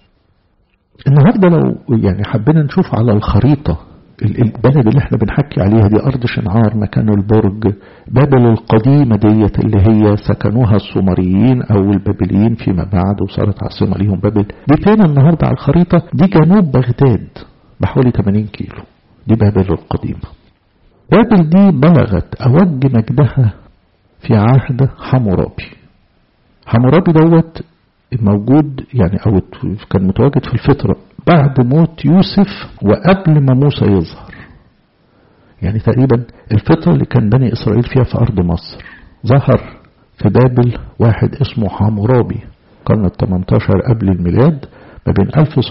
النهاردة لو يعني حبينا نشوف على الخريطة البلد اللي احنا بنحكي عليها دي أرض شنعار مكان البرج بابل القديمة ديت اللي هي سكنوها السومريين أو البابليين فيما بعد وصارت عاصمة ليهم بابل دي فين النهاردة على الخريطة دي جنوب بغداد بحوالي 80 كيلو دي بابل القديمة بابل دي بلغت أوج مجدها في عهد حمورابي حمورابي دوت موجود يعني أو كان متواجد في الفترة بعد موت يوسف وقبل ما موسى يظهر يعني تقريبا الفترة اللي كان بني إسرائيل فيها في أرض مصر ظهر في بابل واحد اسمه حمورابي قرن ال 18 قبل الميلاد ما بين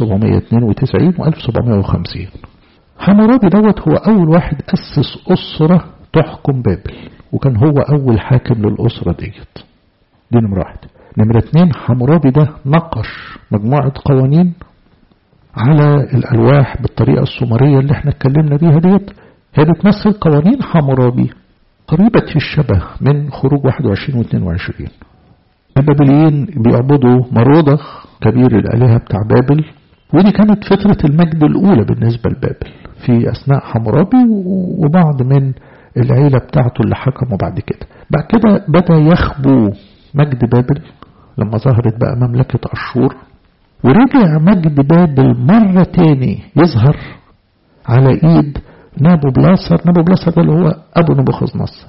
1792 و 1750 حمورابي دوت هو أول واحد أسس أسرة تحكم بابل وكان هو أول حاكم للأسرة ديت دي نمرة واحد نمرة اتنين حمورابي ده نقش مجموعة قوانين على الألواح بالطريقة السومرية اللي احنا اتكلمنا بيها ديت هي بتمثل قوانين حمورابي قريبة في الشبه من خروج 21 و 22 البابليين بيعبدوا مرودخ كبير الآلهة بتاع بابل ودي كانت فترة المجد الأولى بالنسبة لبابل في أثناء حمورابي وبعض من العيلة بتاعته اللي حكموا بعد كده بعد كده بدأ يخبو مجد بابل لما ظهرت بقى مملكة أشور ورجع مجد بابل مرة تاني يظهر على إيد نابو بلاصر نابو بلاصر ده اللي هو أبو نبوخذ نصر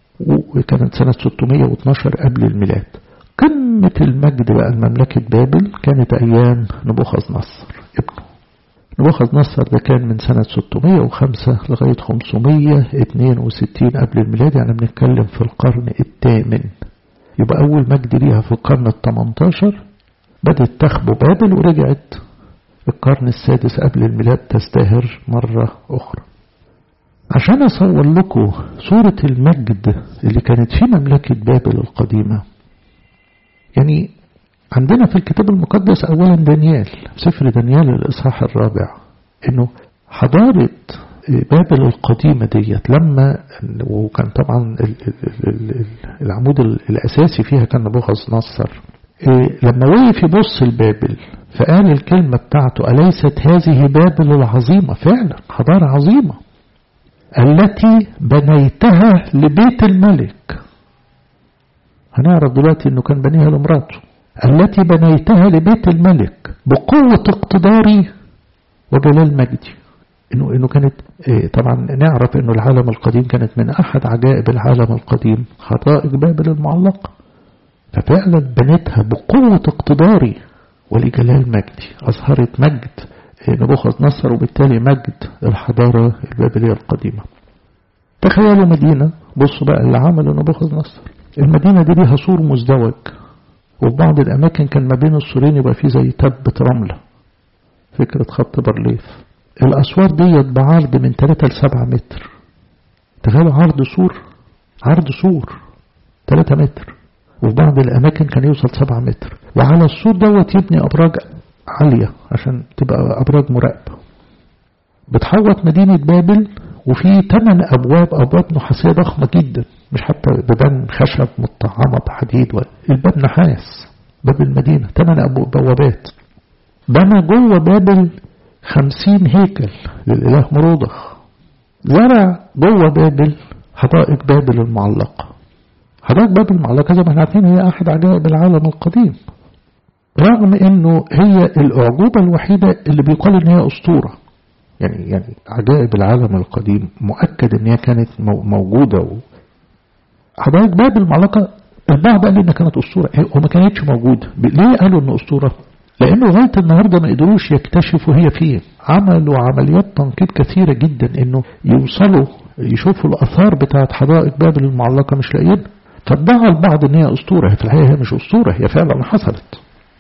وكانت سنة 612 قبل الميلاد قمة المجد بقى المملكة بابل كانت أيام نبوخذ نصر ابنه نبوخذ نصر ده كان من سنة 605 لغاية 562 قبل الميلاد يعني بنتكلم في القرن الثامن يبقى أول مجد ليها في القرن الثمنتاشر بدأت تخبو بابل ورجعت القرن السادس قبل الميلاد تستهر مرة أخرى عشان أصور لكم صورة المجد اللي كانت في مملكة بابل القديمة يعني عندنا في الكتاب المقدس أولا دانيال سفر دانيال الإصحاح الرابع إنه حضارة بابل القديمة ديت لما وكان طبعا العمود الأساسي فيها كان نبوخذ نصر لما وقف يبص لبابل فقال الكلمة بتاعته أليست هذه بابل العظيمة فعلا حضارة عظيمة التي بنيتها لبيت الملك هنعرف دلوقتي انه كان بنيها لمراته التي بنيتها لبيت الملك بقوة اقتداري وجلال مجدي انه انه كانت طبعا نعرف انه العالم القديم كانت من احد عجائب العالم القديم حدائق بابل المعلقة ففعلا بنتها بقوة اقتداري ولجلال مجدي اظهرت مجد نبوخذ نصر وبالتالي مجد الحضارة البابلية القديمة تخيلوا مدينة بصوا بقى اللي عمله نبوخذ نصر المدينة دي ليها سور مزدوج وفي بعض الأماكن كان ما بين السورين يبقى فيه زي تبة رملة فكرة خط برليف الأسوار ديت بعرض من 3 ل 7 متر تخيلوا عرض سور عرض سور 3 متر وفي بعض الأماكن كان يوصل 7 متر وعلى السور دوت يبني أبراج عالية عشان تبقى أبراج مراقبة بتحوط مدينة بابل وفي ثمان أبواب أبواب نحاسية ضخمة جدا مش حتى بيبان خشب مطعمة بحديد الباب نحاس باب المدينة ثمان بوابات بنى جوه بابل خمسين هيكل للإله مرودخ زرع جوه بابل حدائق بابل المعلقة حدائق بابل المعلقة زي ما احنا عارفين هي أحد عجائب العالم القديم رغم انه هي الأعجوبة الوحيدة اللي بيقال ان هي أسطورة يعني يعني عجائب العالم القديم مؤكد ان هي كانت موجودة و... حدائق بابل المعلقة البعض قال انها كانت أسطورة وما كانتش موجودة ليه قالوا ان أسطورة لأنه لغاية النهاردة ما قدروش يكتشفوا هي فين عملوا عمليات تنقيب كثيرة جدا انه يوصلوا يشوفوا الأثار بتاعت حدائق بابل المعلقة مش لاقيين فادعى البعض ان هي أسطورة في الحقيقة هي مش أسطورة هي فعلا حصلت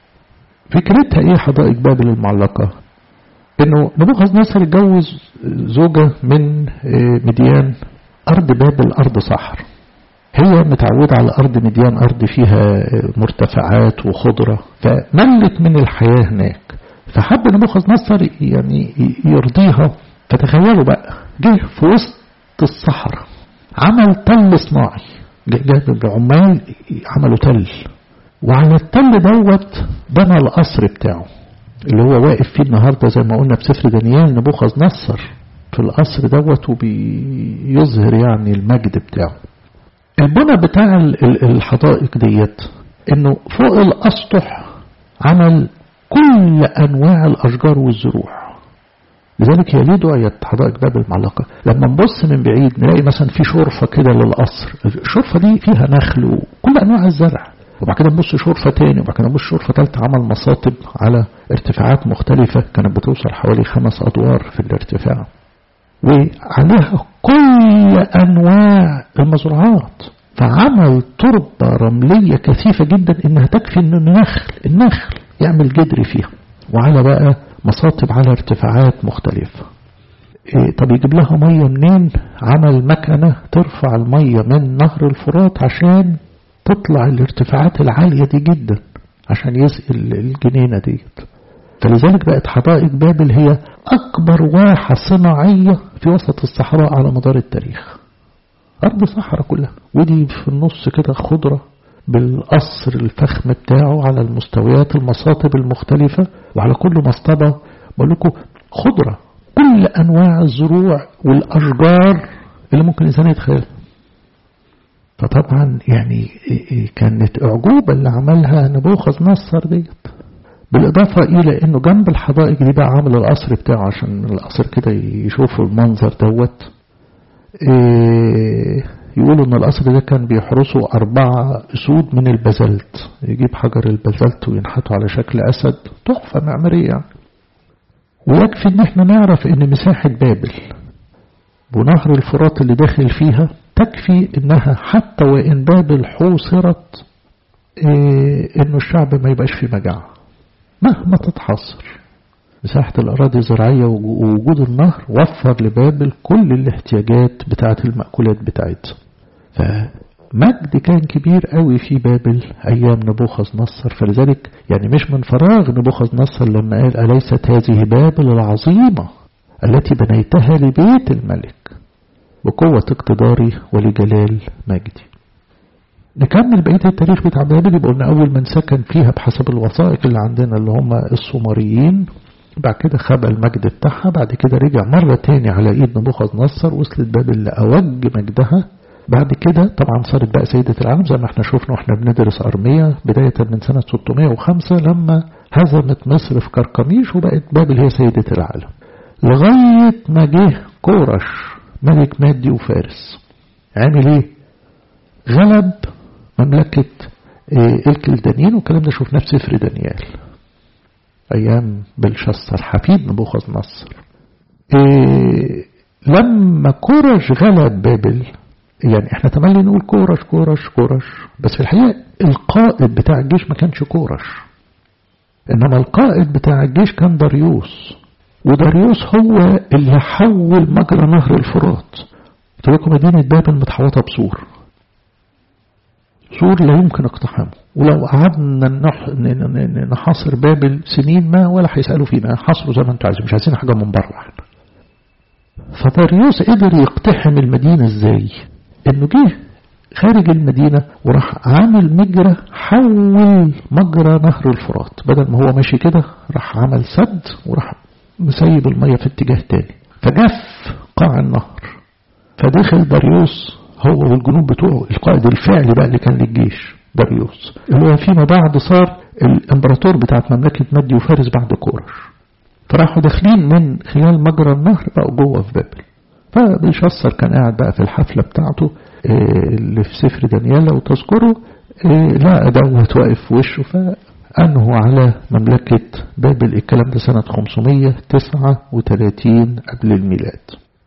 فكرتها ايه حدائق بابل المعلقة انه نبوخذ نصر اتجوز زوجة من مديان ارض بابل ارض صحر هي متعودة على أرض مديان أرض فيها مرتفعات وخضرة فملت من الحياة هناك فحب نبوخذ نصر يعني يرضيها فتخيلوا بقى جه في وسط الصحراء عمل تل صناعي جاب العمال عملوا تل وعلى التل دوت بنى القصر بتاعه اللي هو واقف فيه النهاردة زي ما قلنا في سفر دانيال نبوخذ نصر في القصر دوت وبيظهر يعني المجد بتاعه البنى بتاع الحدائق ديت انه فوق الاسطح عمل كل انواع الاشجار والزروع لذلك هي ليه دعيت حدائق باب المعلقة لما نبص من بعيد نلاقي مثلا في شرفة كده للقصر الشرفة دي فيها نخل وكل انواع الزرع وبعد كده نبص شرفة تاني وبعد كده نبص شرفة تالتة عمل مصاطب على ارتفاعات مختلفة كانت بتوصل حوالي خمس أدوار في الارتفاع وعليها كل أنواع المزروعات فعمل تربة رملية كثيفة جدا إنها تكفي إنه النخل النخل يعمل جدر فيها وعلى بقى مصاطب على ارتفاعات مختلفة إيه طب يجيب لها مية منين عمل مكنة ترفع المية من نهر الفرات عشان تطلع الارتفاعات العالية دي جدا عشان يسقي الجنينة ديت فلذلك بقت حدائق بابل هي أكبر واحة صناعية في وسط الصحراء على مدار التاريخ أرض صحراء كلها ودي في النص كده خضرة بالقصر الفخم بتاعه على المستويات المصاطب المختلفة وعلى كل مصطبة بقول لكم خضرة كل أنواع الزروع والأشجار اللي ممكن الإنسان يتخيلها فطبعا يعني كانت أعجوبة اللي عملها نبوخذ نصر ديت بالإضافة إلى أنه جنب الحدائق دي بقى عامل القصر بتاعه عشان القصر كده يشوفوا المنظر دوت إيه يقولوا أن القصر ده كان بيحرسه أربعة أسود من البازلت يجيب حجر البازلت وينحته على شكل أسد تحفة معمارية يعني. ويكفي أن احنا نعرف أن مساحة بابل ونهر الفرات اللي داخل فيها تكفي انها حتى وان بابل حوصرت إيه انه الشعب ما يبقاش في مجاعة مهما تتحصر مساحة الأراضي الزراعية ووجود النهر وفر لبابل كل الاحتياجات بتاعة المأكولات بتاعتها فمجد كان كبير قوي في بابل أيام نبوخذ نصر فلذلك يعني مش من فراغ نبوخذ نصر لما قال أليست هذه بابل العظيمة التي بنيتها لبيت الملك بقوة اقتداري ولجلال مجدي نكمل بقية التاريخ بتاع بابل يبقى قلنا أول من سكن فيها بحسب الوثائق اللي عندنا اللي هم السومريين بعد كده خبى المجد بتاعها بعد كده رجع مرة تاني على إيد نبوخذ نصر وصلت بابل لأوج مجدها بعد كده طبعا صارت بقى سيدة العالم زي ما احنا شفنا واحنا بندرس أرمية بداية من سنة 605 لما هزمت مصر في كركميش وبقت بابل هي سيدة العالم لغاية ما جه كورش ملك مادي وفارس عامل ايه غلب مملكة إيه الكلدانيين والكلام ده شفناه في سفر دانيال أيام بلشسر حفيد نبوخذ نصر إيه لما كورش غلب بابل يعني احنا تملي نقول كورش كورش كورش بس في الحقيقة القائد بتاع الجيش ما كانش كورش انما القائد بتاع الجيش كان داريوس وداريوس هو اللي حول مجرى نهر الفرات قلت لكم مدينة بابل متحوطة بسور سور لا يمكن اقتحامه ولو قعدنا نحاصر بابل سنين ما ولا هيسألوا فينا حاصروا زي ما انتوا عايزين مش عايزين حاجة من بره احنا فداريوس قدر يقتحم المدينة ازاي انه جه خارج المدينة وراح عامل مجرى حول مجرى نهر الفرات بدل ما هو ماشي كده راح عمل سد وراح مسيب المية في اتجاه تاني فجف قاع النهر فدخل داريوس هو والجنود بتوعه القائد الفعلي بقى اللي كان للجيش داريوس اللي هو فيما بعد صار الامبراطور بتاعت مملكة مادي وفارس بعد كورش فراحوا داخلين من خلال مجرى النهر بقوا جوه في بابل فبيشصر كان قاعد بقى في الحفلة بتاعته اللي في سفر دانيال لو تذكروا لا دوت واقف في وشه فأنه على مملكة بابل الكلام ده سنة 539 قبل الميلاد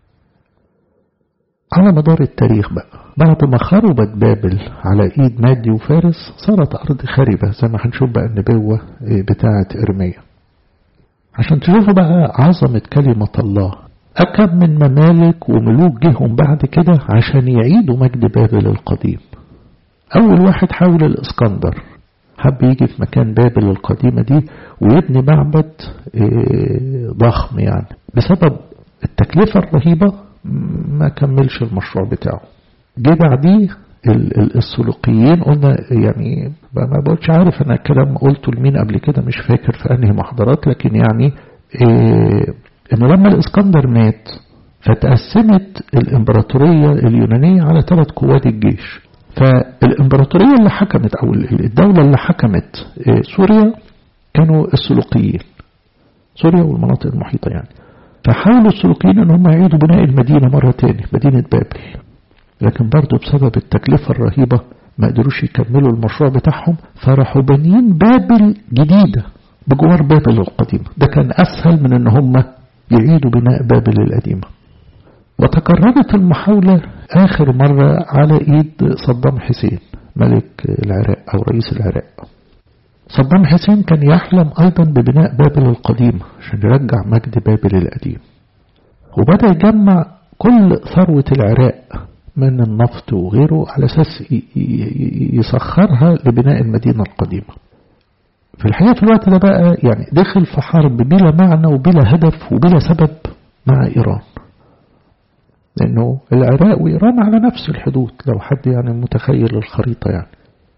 على مدار التاريخ بقى بعد ما خربت بابل على ايد مادي وفارس صارت ارض خربة زي ما هنشوف بقى النبوة بتاعة ارميا عشان تشوفوا بقى عظمة كلمة الله أكم من ممالك وملوك جيهم بعد كده عشان يعيدوا مجد بابل القديم أول واحد حاول الإسكندر حب يجي في مكان بابل القديمة دي ويبني معبد ضخم يعني بسبب التكلفة الرهيبة ما كملش المشروع بتاعه جه بعديه السلوقيين قلنا يعني ما بقولش عارف انا الكلام قلته لمين قبل كده مش فاكر في انهي محاضرات لكن يعني إيه انه لما الاسكندر مات فتقسمت الامبراطورية اليونانية على ثلاث قوات الجيش فالامبراطورية اللي حكمت او الدولة اللي حكمت إيه سوريا كانوا السلوقيين سوريا والمناطق المحيطة يعني فحاولوا السلوقيين ان هم يعيدوا بناء المدينة مرة تاني مدينة بابل لكن برضه بسبب التكلفة الرهيبة ما قدروش يكملوا المشروع بتاعهم فراحوا بانيين بابل جديدة بجوار بابل القديمة ده كان أسهل من ان هم يعيدوا بناء بابل القديمة وتكررت المحاولة آخر مرة على إيد صدام حسين ملك العراق أو رئيس العراق صدام حسين كان يحلم أيضا ببناء بابل القديمة عشان يرجع مجد بابل القديم وبدأ يجمع كل ثروة العراق من النفط وغيره على أساس يسخرها لبناء المدينة القديمة في الحقيقة في الوقت ده بقى يعني دخل في حرب بلا معنى وبلا هدف وبلا سبب مع إيران لأنه العراق وإيران على نفس الحدود لو حد يعني متخيل الخريطة يعني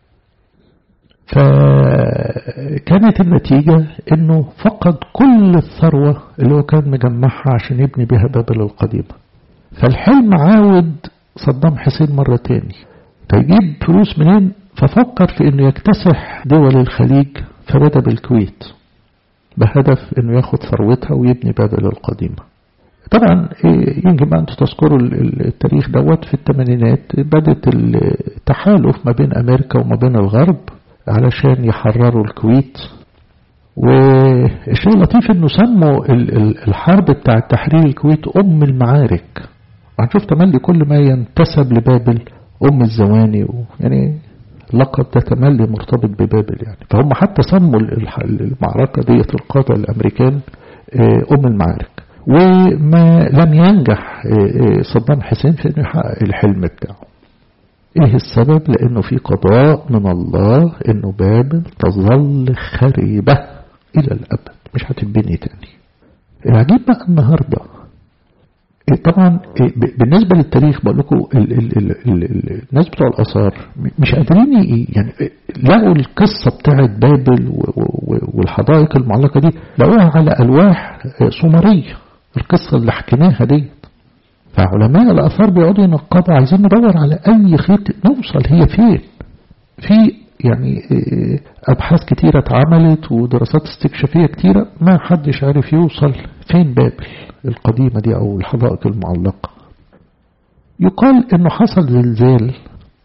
فكانت النتيجة انه فقد كل الثروة اللي هو كان مجمعها عشان يبني بها بابل القديمة فالحلم عاود صدام حسين مرة تاني فيجيب فلوس منين ففكر في انه يكتسح دول الخليج فبدأ بالكويت بهدف انه ياخد ثروتها ويبني بابل القديمة طبعا يمكن بقى انتوا تذكروا التاريخ دوت في الثمانينات بدت التحالف ما بين امريكا وما بين الغرب علشان يحرروا الكويت والشيء اللطيف انه سموا الحرب بتاع تحرير الكويت ام المعارك وهنشوف تملي كل ما ينتسب لبابل ام الزواني يعني اللقب ده تملي مرتبط ببابل يعني فهم حتى سموا المعركة ديت القادة الامريكان ام المعارك وما لم ينجح صدام حسين في انه يحقق الحلم بتاعه ايه السبب لانه في قضاء من الله انه بابل تظل خريبة الى الابد مش هتبني تاني العجيب بقى النهاردة طبعا بالنسبة للتاريخ بقول لكم الناس بتوع الآثار مش قادرين يعني لقوا القصة بتاعت بابل والحدائق المعلقة دي لقوها على ألواح سومرية القصة اللي حكيناها ديت فعلماء الآثار بيقعدوا ينقبوا عايزين ندور على أي خيط نوصل هي فين في يعني أبحاث كتيرة اتعملت ودراسات استكشافية كتيرة ما حدش عارف يوصل فين بابل القديمة دي أو الحدائق المعلقة يقال إنه حصل زلزال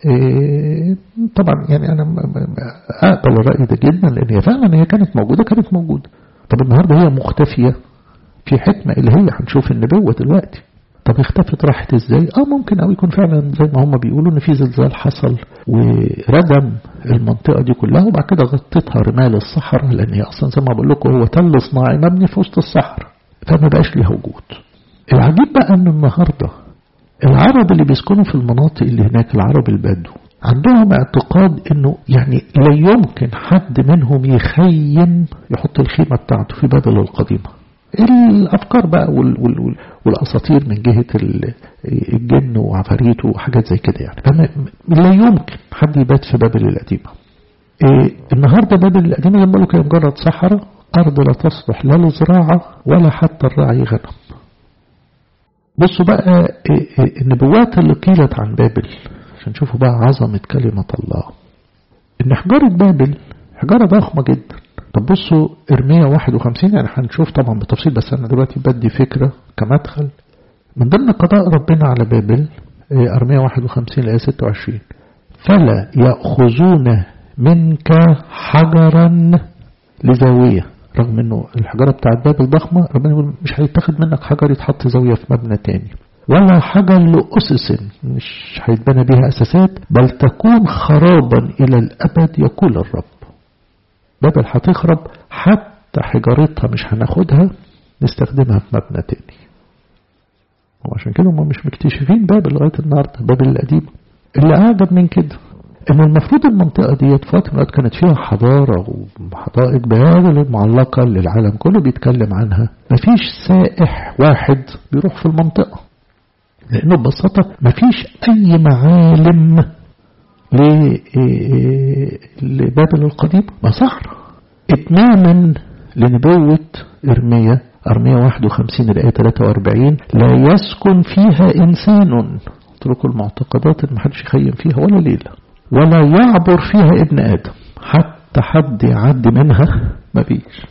إيه طبعا يعني أنا أقبل الرأي ده جدا لأن هي فعلا هي كانت موجودة كانت موجودة طب النهاردة هي مختفية في حكمة اللي هي هنشوف النبوة دلوقتي طب اختفت راحت ازاي اه ممكن او يكون فعلا زي ما هم بيقولوا ان في زلزال حصل وردم المنطقة دي كلها وبعد كده غطتها رمال الصحراء لان هي اصلا زي ما بقول لكم هو تل صناعي مبني في وسط الصحراء فما بقاش ليها وجود العجيب بقى ان النهارده العرب اللي بيسكنوا في المناطق اللي هناك العرب البدو عندهم اعتقاد انه يعني لا يمكن حد منهم يخيم يحط الخيمة بتاعته في بابل القديمة الافكار بقى وال وال والاساطير من جهة الجن وعفاريت وحاجات زي كده يعني فما لا يمكن حد يبات في بابل القديمة إيه النهاردة بابل القديمة لما كان مجرد صحراء أرض لا تصلح لا للزراعة ولا حتى الرعي غنم بصوا بقى النبوات اللي قيلت عن بابل عشان نشوفوا بقى عظمة كلمة الله إن حجارة بابل حجارة ضخمة جدا طب بصوا إرمية 51 يعني هنشوف طبعا بالتفصيل بس أنا دلوقتي بدي فكرة كمدخل من ضمن قضاء ربنا على بابل أرمية 51 لآية 26 فلا يأخذون منك حجرا لزاوية رغم انه الحجارة بتاعت بابل ضخمة ربنا يقول مش هيتاخد منك حجر يتحط زاوية في مبنى تاني ولا حجر لأسس مش هيتبنى بها أساسات بل تكون خرابا إلى الأبد يقول الرب بابل هتخرب حتى حجارتها مش هناخدها نستخدمها في مبنى تاني وعشان كده هم مش مكتشفين بابل لغاية النهاردة بابل القديمة اللي أعجب من كده ان المفروض المنطقة ديت في وقت من كانت فيها حضارة وحدائق بابل معلقة اللي العالم كله بيتكلم عنها مفيش سائح واحد بيروح في المنطقة لأنه ببساطة مفيش أي معالم لبابل القديم ما صحراء اتماما لنبوة إرمية أرمية 51 الآية 43 لا يسكن فيها إنسان اتركوا المعتقدات اللي محدش يخيم فيها ولا ليلة ولا يعبر فيها ابن آدم حتى حد يعدي منها مفيش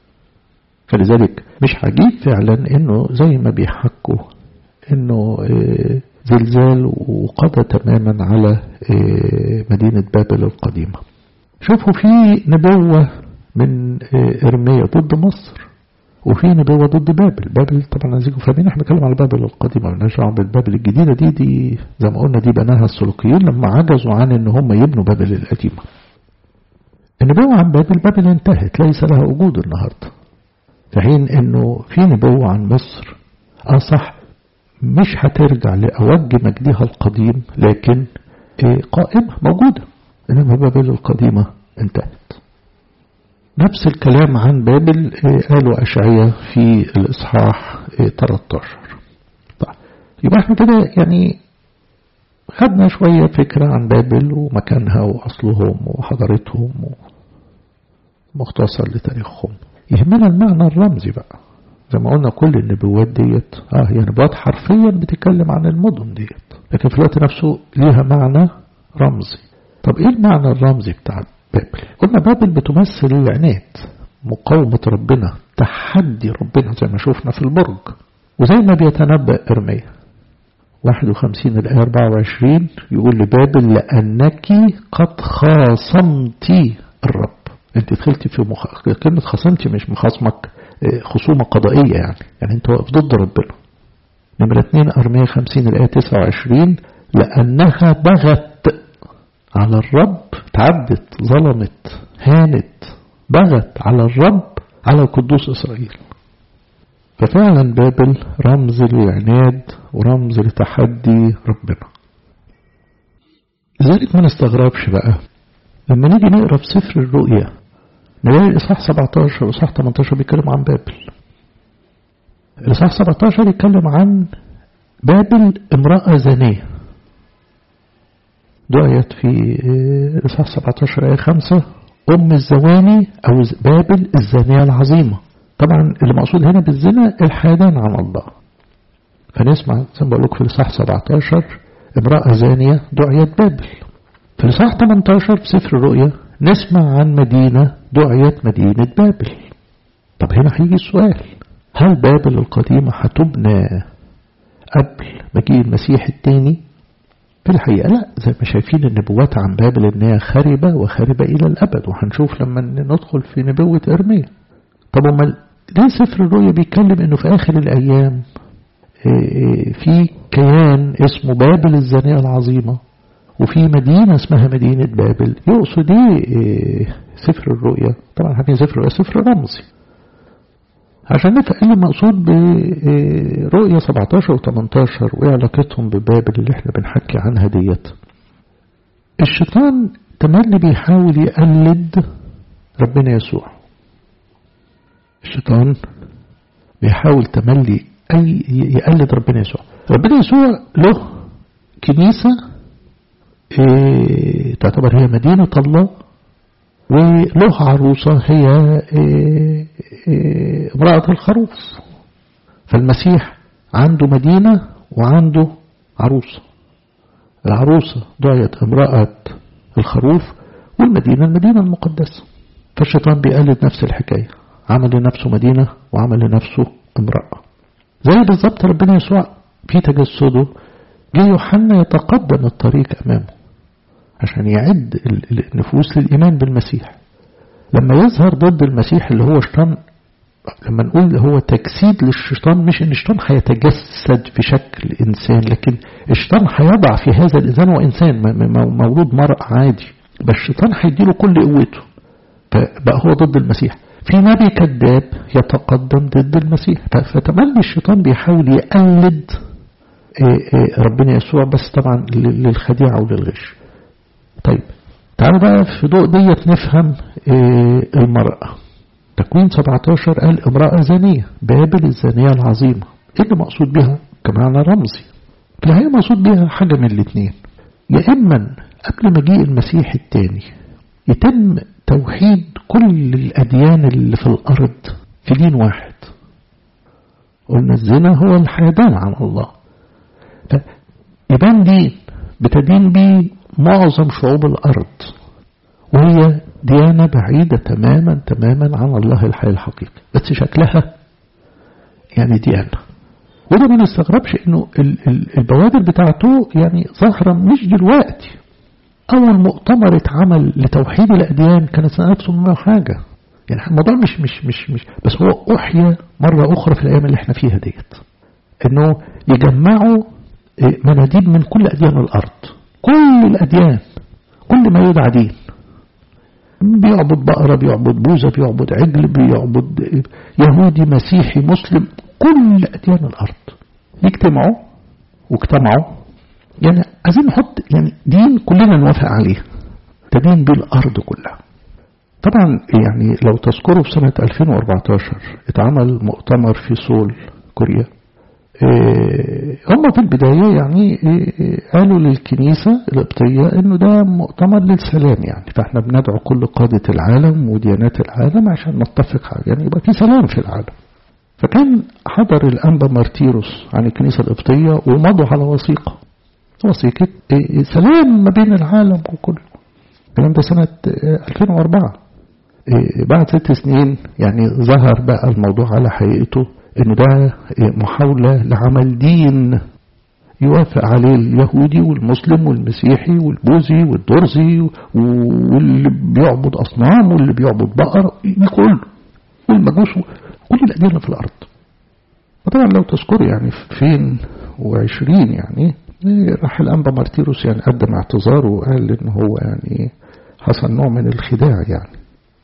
فلذلك مش عجيب فعلا انه زي ما بيحكوا انه زلزال وقضى تماما على مدينة بابل القديمة شوفوا في نبوة من إرمية ضد مصر وفي نبوة ضد بابل بابل طبعا عايزينكم فاهمين احنا بنتكلم على بابل القديمة مالناش دعوه بالبابل الجديدة دي دي زي ما قلنا دي بناها السلوكيين لما عجزوا عن ان هم يبنوا بابل القديمة النبوة عن بابل بابل انتهت ليس لها وجود النهاردة في حين انه في نبوة عن مصر اه صح مش هترجع لأوج مجدها القديم لكن قائمة موجودة إنما بابل القديمة انتهت نفس الكلام عن بابل قالوا أشعية في الإصحاح 13 طيب يبقى احنا كده يعني خدنا شوية فكرة عن بابل ومكانها وأصلهم وحضارتهم ومختصر لتاريخهم يهمنا المعنى الرمزي بقى زي ما قلنا كل النبوات ديت اه هي نبوات حرفيا بتتكلم عن المدن ديت لكن في الوقت نفسه ليها معنى رمزي طب ايه المعنى الرمزي بتاع بابل قلنا بابل بتمثل العناد مقاومة ربنا تحدي ربنا زي ما شفنا في البرج وزي ما بيتنبأ إرميا 51 الآية 24 يقول لبابل لأنك قد خاصمتي الرب انت دخلتي في مخ... كلمة خاصمتي مش مخاصمك خصومة قضائية يعني يعني انت واقف ضد ربنا نمرة 2 أرمية 50 الآية 29 لأنها بغت على الرب تعدت ظلمت هانت بغت على الرب على قدوس إسرائيل ففعلا بابل رمز للعناد ورمز لتحدي ربنا لذلك ما نستغربش بقى لما نيجي نقرا في سفر الرؤيا نلاقي الإصحاح 17 وإصحاح 18 بيتكلم عن بابل الإصحاح 17 يتكلم عن بابل امرأة زانية دعيت في الإصحاح 17 آية 5 أم الزواني أو بابل الزانية العظيمة طبعا اللي مقصود هنا بالزنا الحيدان عن الله فنسمع زي ما بقول لكم في الإصحاح 17 امرأة زانية دعيت بابل في الإصحاح 18 في سفر الرؤيا نسمع عن مدينة دعيت مدينة بابل طب هنا هيجي السؤال هل بابل القديمة هتبنى قبل مجيء المسيح الثاني في الحقيقة لا زي ما شايفين النبوات عن بابل إنها خربة وخربة إلى الأبد وهنشوف لما ندخل في نبوة إرميا طب أمال ليه سفر الرؤيا بيتكلم إنه في آخر الأيام في كيان اسمه بابل الزانية العظيمة وفي مدينة اسمها مدينة بابل يقصد ايه سفر الرؤيا طبعا هذه سفر الرؤيا سفر رمزي عشان نفهم ايه المقصود برؤيا 17 و 18 وايه علاقتهم ببابل اللي احنا بنحكي عنها ديت الشيطان تملي بيحاول يقلد ربنا يسوع الشيطان بيحاول تملي أي يقلد ربنا يسوع ربنا يسوع له كنيسة إيه تعتبر هي مدينة الله وله عروسة هي إيه إيه امرأة الخروف فالمسيح عنده مدينة وعنده عروسة العروسة دعيت امرأة الخروف والمدينة المدينة المقدسة فالشيطان بيقلد نفس الحكاية عمل لنفسه مدينة وعمل لنفسه امرأة زي بالظبط ربنا يسوع في تجسده جه يوحنا يتقدم الطريق أمامه عشان يعد النفوس للإيمان بالمسيح لما يظهر ضد المسيح اللي هو شيطان لما نقول هو تجسيد للشيطان مش ان الشيطان هيتجسد في شكل انسان لكن الشيطان هيضع في هذا الانسان وانسان مولود مرء عادي بس الشيطان هيديله كل قوته فبقى هو ضد المسيح في نبي كذاب يتقدم ضد المسيح فتملي الشيطان بيحاول يقلد ربنا يسوع بس طبعا للخديعة وللغش طيب تعالوا بقى في ضوء ديت نفهم المرأة تكوين 17 قال امرأة زانية بابل الزانية العظيمة ايه اللي مقصود بها كمعنى رمزي في الحقيقة مقصود بها حاجة من الاثنين يا إما قبل مجيء المسيح الثاني يتم توحيد كل الأديان اللي في الأرض في دين واحد قلنا الزنا هو الحيدان عن الله يبان دين بتدين بيه معظم شعوب الأرض وهي ديانة بعيدة تماما تماما عن الله الحي الحقيقي بس شكلها يعني ديانة وده ما نستغربش انه البوادر بتاعته يعني ظاهرة مش دلوقتي أول مؤتمر اتعمل لتوحيد الأديان كانت سنة 1900 حاجة يعني الموضوع مش مش مش مش بس هو أحيا مرة أخرى في الأيام اللي احنا فيها ديت إنه يجمعوا مناديب من كل أديان الأرض كل الأديان كل ما يدعى دين بيعبد بقرة بيعبد بوزة بيعبد عجل بيعبد يهودي مسيحي مسلم كل أديان الأرض يجتمعوا واجتمعوا يعني عايزين نحط يعني دين كلنا نوافق عليه تدين بالأرض كلها طبعا يعني لو تذكروا في سنة 2014 اتعمل مؤتمر في سول كوريا إيه هم في البداية يعني إيه قالوا للكنيسة القبطية انه ده مؤتمر للسلام يعني فاحنا بندعو كل قادة العالم وديانات العالم عشان نتفق على يعني يبقى في سلام في العالم فكان حضر الأنبا مارتيروس عن الكنيسة القبطية ومضوا على وثيقة وثيقة إيه سلام ما بين العالم وكله الكلام ده سنة 2004 بعد ست سنين يعني ظهر بقى الموضوع على حقيقته ان ده محاولة لعمل دين يوافق عليه اليهودي والمسلم والمسيحي والبوذي والدرزي واللي بيعبد أصنام واللي بيعبد بقر كله والمجوس كل الأديان في الأرض وطبعا لو تذكروا يعني فين وعشرين يعني راح الأنبا مارتيروس يعني قدم اعتذاره وقال إن هو يعني حصل نوع من الخداع يعني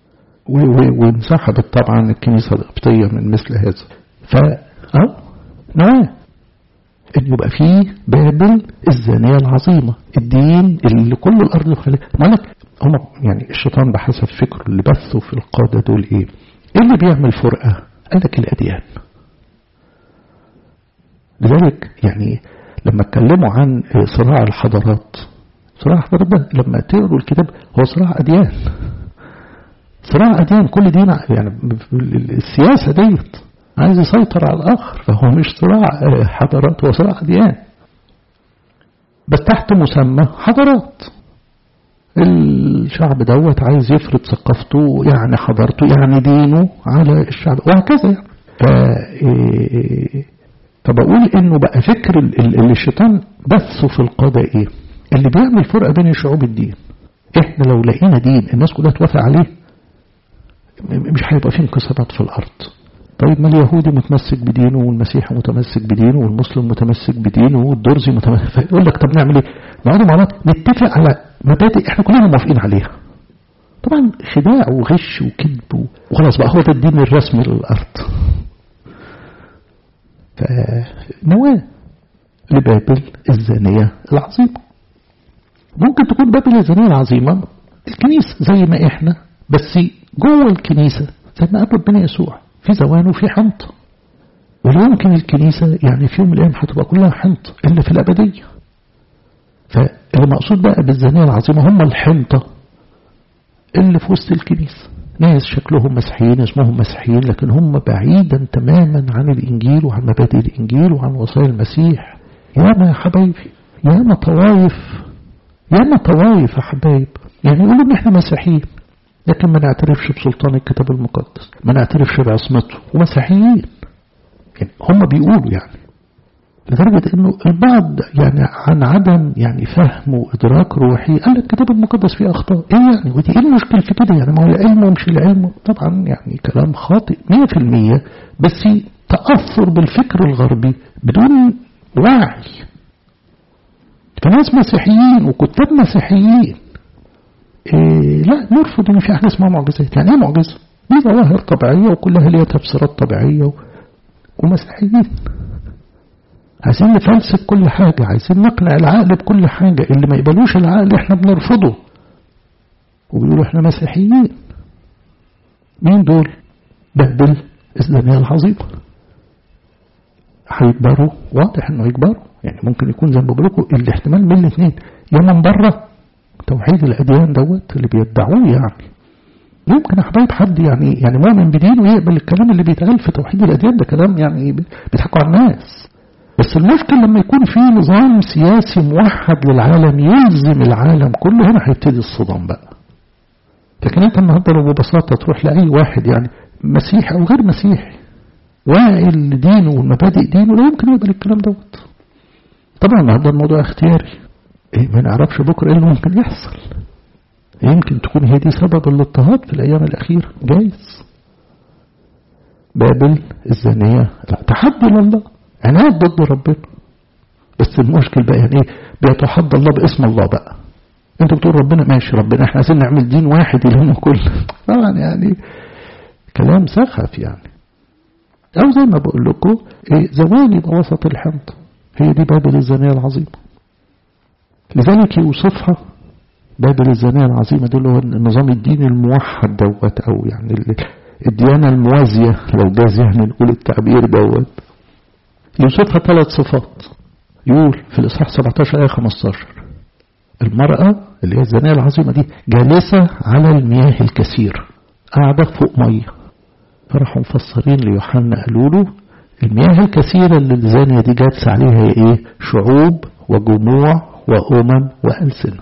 وانسحبت طبعا الكنيسة القبطية من مثل هذا ف اه نواه ان يبقى فيه بابل الزانية العظيمة الدين اللي كل الارض خليه مالك هم يعني الشيطان بحسب فكره اللي بثوا في القادة دول ايه ايه اللي بيعمل فرقة قال لك الاديان لذلك يعني لما اتكلموا عن صراع الحضارات صراع الحضارات ده لما تقروا الكتاب هو صراع اديان صراع اديان كل دين يعني السياسة ديت عايز يسيطر على الآخر فهو مش صراع حضارات هو صراع أديان بس تحت مسمى حضارات الشعب دوت عايز يفرض ثقافته يعني حضارته يعني دينه على الشعب وهكذا يعني ف فبقول انه بقى فكر اللي الشيطان بثه في القادة ايه اللي بيعمل فرقة بين شعوب الدين احنا لو لقينا دين الناس كلها توافق عليه مش هيبقى فيه انقسامات في الارض طيب ما اليهودي متمسك بدينه والمسيحي متمسك بدينه والمسلم متمسك بدينه والدرزي متمسك يقول لك طب نعمل ايه؟ نقعد مع بعض نتفق على مبادئ احنا كلنا موافقين عليها. طبعا خداع وغش وكذب وخلاص بقى هو ده الدين الرسمي للارض. فنواة لبابل الزانية العظيمة. ممكن تكون بابل الزانية العظيمة الكنيسة زي ما احنا بس جوه الكنيسة زي ما قبل ربنا يسوع في زوان وفي حنطة ولا يمكن الكنيسة يعني في يوم من الأيام هتبقى كلها حنطة إلا في الأبدية فالمقصود بقى بالزانية العظيمة هم الحنطة اللي في وسط الكنيسة ناس شكلهم مسيحيين اسمهم مسيحيين لكن هم بعيدا تماما عن الإنجيل وعن مبادئ الإنجيل وعن وصايا المسيح ياما يا حبايبي ياما طوائف ياما طوائف يا حبايب يعني يقولوا ان احنا مسيحيين لكن ما نعترفش بسلطان الكتاب المقدس ما نعترفش بعصمته ومسيحيين يعني هم بيقولوا يعني لدرجة انه البعض يعني عن عدم يعني فهم وادراك روحي قال الكتاب المقدس فيه اخطاء ايه يعني ودي ايه المشكلة في كده يعني ما هو العلم ومش العلم طبعا يعني كلام خاطئ 100% بس تأثر بالفكر الغربي بدون وعي فناس مسيحيين وكتاب مسيحيين إيه لا نرفض ان في حاجه اسمها معجزات يعني ايه معجزه دي ظواهر طبيعيه وكلها ليها تفسيرات طبيعيه و... ومسيحيين عايزين نفلسف كل حاجة عايزين نقنع العقل بكل حاجة اللي ما يقبلوش العقل احنا بنرفضه وبيقولوا احنا مسيحيين مين دول بهدل الإسلامية العظيمة هيكبروا واضح انه يكبروا يعني ممكن يكون زي ما بقول لكم الاحتمال من الاثنين يا من بره توحيد الأديان دوت اللي بيدعوه يعني يمكن يا حبايب حد يعني يعني مؤمن بدينه يقبل الكلام اللي بيتقال في توحيد الأديان ده كلام يعني بيضحكوا على الناس بس المشكلة لما يكون في نظام سياسي موحد للعالم يلزم العالم كله هنا هيبتدي الصدام بقى لكن انت النهارده لو ببساطة تروح لأي واحد يعني مسيحي أو غير مسيحي واعي لدينه والمبادئ دينه لا يمكن يقبل الكلام دوت طبعا النهارده الموضوع اختياري إيه ما نعرفش بكرة ايه اللي ممكن يحصل يمكن تكون هي دي سبب الاضطهاد في الأيام الأخيرة جايز بابل الزانية تحدي لله عناد ضد ربنا بس المشكل بقى يعني ايه بيتحدى الله باسم الله بقى انت بتقول ربنا ماشي ربنا احنا عايزين نعمل دين واحد يلهم كل طبعا يعني كلام سخف يعني او زي ما بقول لكم إيه زمان يبقى وسط الحنط هي دي بابل الزانية العظيمة لذلك يوصفها بابل الزانية العظيمة دول هو النظام الديني الموحد دوت أو يعني الديانة الموازية لو جاز يعني نقول التعبير دوت يوصفها ثلاث صفات يقول في الإصحاح 17 آية 15 المرأة اللي هي الزانية العظيمة دي جالسة على المياه الكثير قاعدة فوق مية فراحوا مفسرين ليوحنا قالوا له المياه الكثيرة اللي الزانية دي جالسة عليها هي ايه شعوب وجموع وأمم وألسنة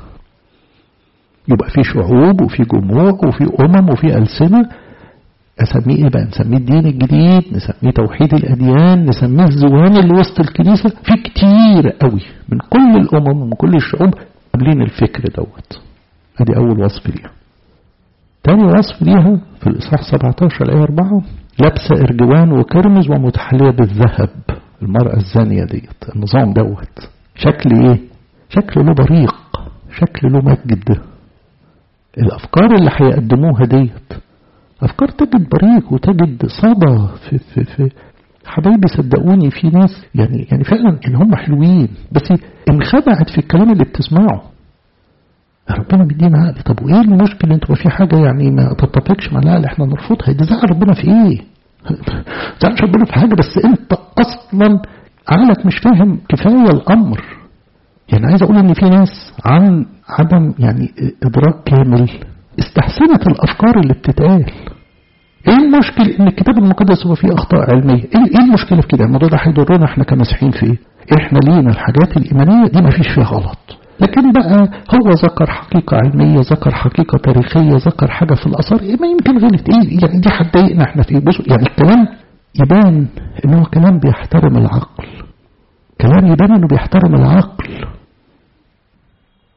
يبقى في شعوب وفي جموع وفي أمم وفي ألسنة أسميه إيه بقى نسميه الدين الجديد نسميه توحيد الأديان نسميه الزوان اللي وسط الكنيسة في كتير قوي من كل الأمم ومن كل الشعوب قابلين الفكر دوت ادي أول وصف ليها تاني وصف ليها في الإصحاح 17 الآية 4 لابسة إرجوان وكرمز ومتحلية بالذهب المرأة الزانية ديت النظام دوت شكل إيه؟ شكل له بريق شكل له مجد الأفكار اللي هيقدموها ديت أفكار تجد بريق وتجد صدى في, في, في حبايبي صدقوني في ناس يعني يعني فعلا ان هم حلوين بس انخدعت في الكلام اللي بتسمعه ربنا بيدينا عقل طب وايه المشكله انتوا في حاجه يعني ما تتفقش مع العقل احنا نرفضها دي زعل ربنا في ايه؟ زعل ربنا في حاجه بس انت اصلا عقلك مش فاهم كفايه الامر يعني عايز اقول ان في ناس عن عدم يعني ادراك كامل استحسنت الافكار اللي بتتقال ايه المشكل ان الكتاب المقدس هو فيه اخطاء علميه ايه المشكله في كده الموضوع ده هيضرنا احنا كمسيحيين في ايه احنا لينا الحاجات الايمانيه دي ما فيش فيها غلط لكن بقى هو ذكر حقيقة علمية ذكر حقيقة تاريخية ذكر حاجة في الآثار إيه ما يمكن غلط إيه يعني دي هتضايقنا إحنا في بصوا يعني الكلام يبان إن هو كلام بيحترم العقل كلام يبان إنه بيحترم العقل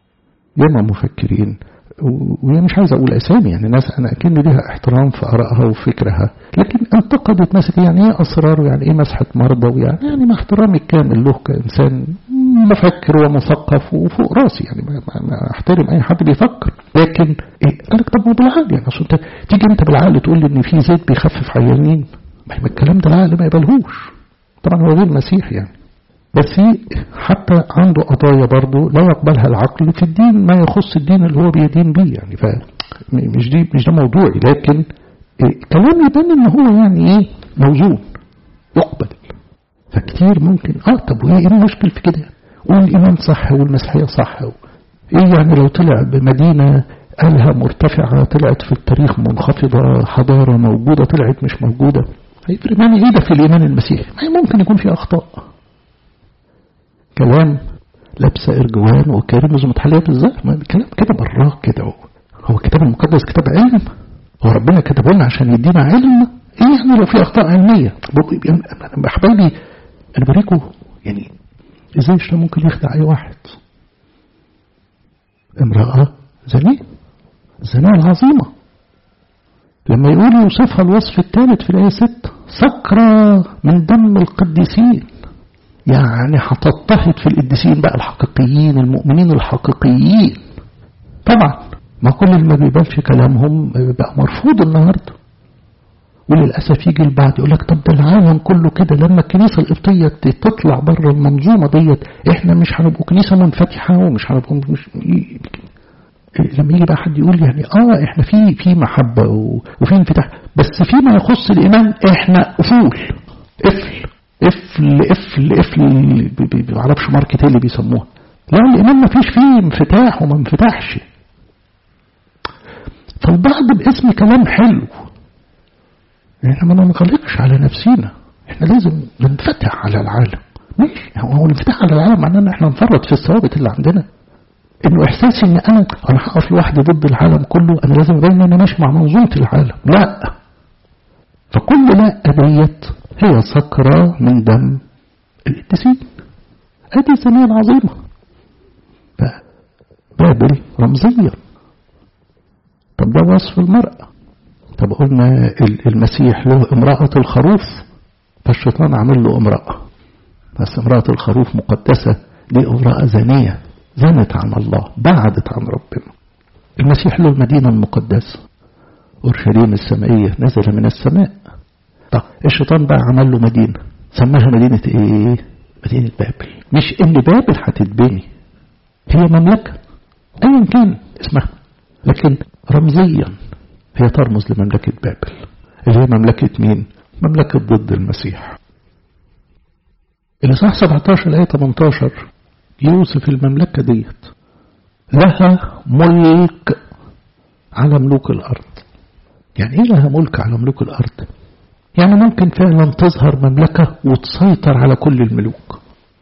ياما مفكرين ومش عايز اقول اسامي يعني ناس انا اكن ليها احترام في ارائها وفكرها لكن انتقدت مثلا يعني ايه اسرار ويعني ايه مسحه مرضى ويعني يعني مع احترامي الكامل له كانسان مفكر ومثقف وفوق راسي يعني ما, ما احترم اي حد بيفكر لكن إيه قال لك طب ما بالعقل يعني اصل انت تيجي انت بالعقل تقول لي ان في زيت بيخفف عيانين ما الكلام ده العقل ما يقبلهوش طبعا هو غير مسيح يعني بس حتى عنده قضايا برضه لا يقبلها العقل في الدين ما يخص الدين اللي هو بيدين بيه يعني فمش دي مش ده موضوعي لكن إيه كلام يبان ان هو يعني ايه موزون يقبل فكتير ممكن اه طب وايه المشكل في كده والايمان صح والمسيحيه صح ايه يعني لو طلع بمدينه قالها مرتفعه طلعت في التاريخ منخفضه حضاره موجوده طلعت مش موجوده هيفرق معنا ايه ده في الايمان المسيحي ما ممكن يكون في اخطاء كلام لابسه ارجوان وكارم متحليه بالزهر ما كلام كده براه كده هو الكتاب المقدس كتاب علم هو ربنا كتبه لنا عشان يدينا علم ايه يعني لو في اخطاء علميه حبايبي انا بريكم يعني ازاي الشيطان ممكن يخدع اي واحد امرأة زنية الزنا العظيمة لما يقول يوصفها الوصف الثالث في الآية 6 سكرة من دم القديسين يعني هتضطهد في القديسين بقى الحقيقيين المؤمنين الحقيقيين طبعا ما كل اللي ما بيبانش كلامهم بقى مرفوض النهارده وللأسف يجي البعض يقول لك طب ده العالم كله كده لما الكنيسة القبطية تطلع بره المنظومة ديت احنا مش هنبقوا كنيسة منفتحة ومش هنبقوا مش لما يجي بقى حد يقول يعني اه احنا في في محبة وفي انفتاح بس فيما يخص الإيمان احنا قفول قفل قفل قفل قفل ما اعرفش ماركت ايه اللي بيسموها لا الإيمان ما فيش فيه انفتاح وما انفتحش فالبعض باسم كلام حلو احنا ما ننغلقش على نفسينا احنا لازم ننفتح على العالم ماشي هو الانفتاح على العالم معناه ان احنا نفرط في الثوابت اللي عندنا انه احساسي ان انا انا هقف لوحدي ضد العالم كله انا لازم ابين ان انا ماشي مع منظومه العالم لا فكل لا ديت هي سكرة من دم القديسين ادي الزمان العظيمة بابل رمزيا طب ده وصف المرأة طب قلنا المسيح له امرأة الخروف فالشيطان عمل له امرأة بس امرأة الخروف مقدسة دي امرأة زانية زنت عن الله بعدت عن ربنا المسيح له المدينة المقدسة أورشليم السمائية نزل من السماء طب الشيطان بقى عمل له مدينة سماها مدينة ايه مدينة بابل مش ان بابل هتتبني هي مملكة ايا كان اسمها لكن رمزيا هي ترمز لمملكة بابل اللي هي مملكة مين مملكة ضد المسيح الإصحاح 17 الآية 18 يوصف المملكة ديت لها ملك على ملوك الأرض يعني إيه لها ملك على ملوك الأرض يعني ممكن فعلا تظهر مملكة وتسيطر على كل الملوك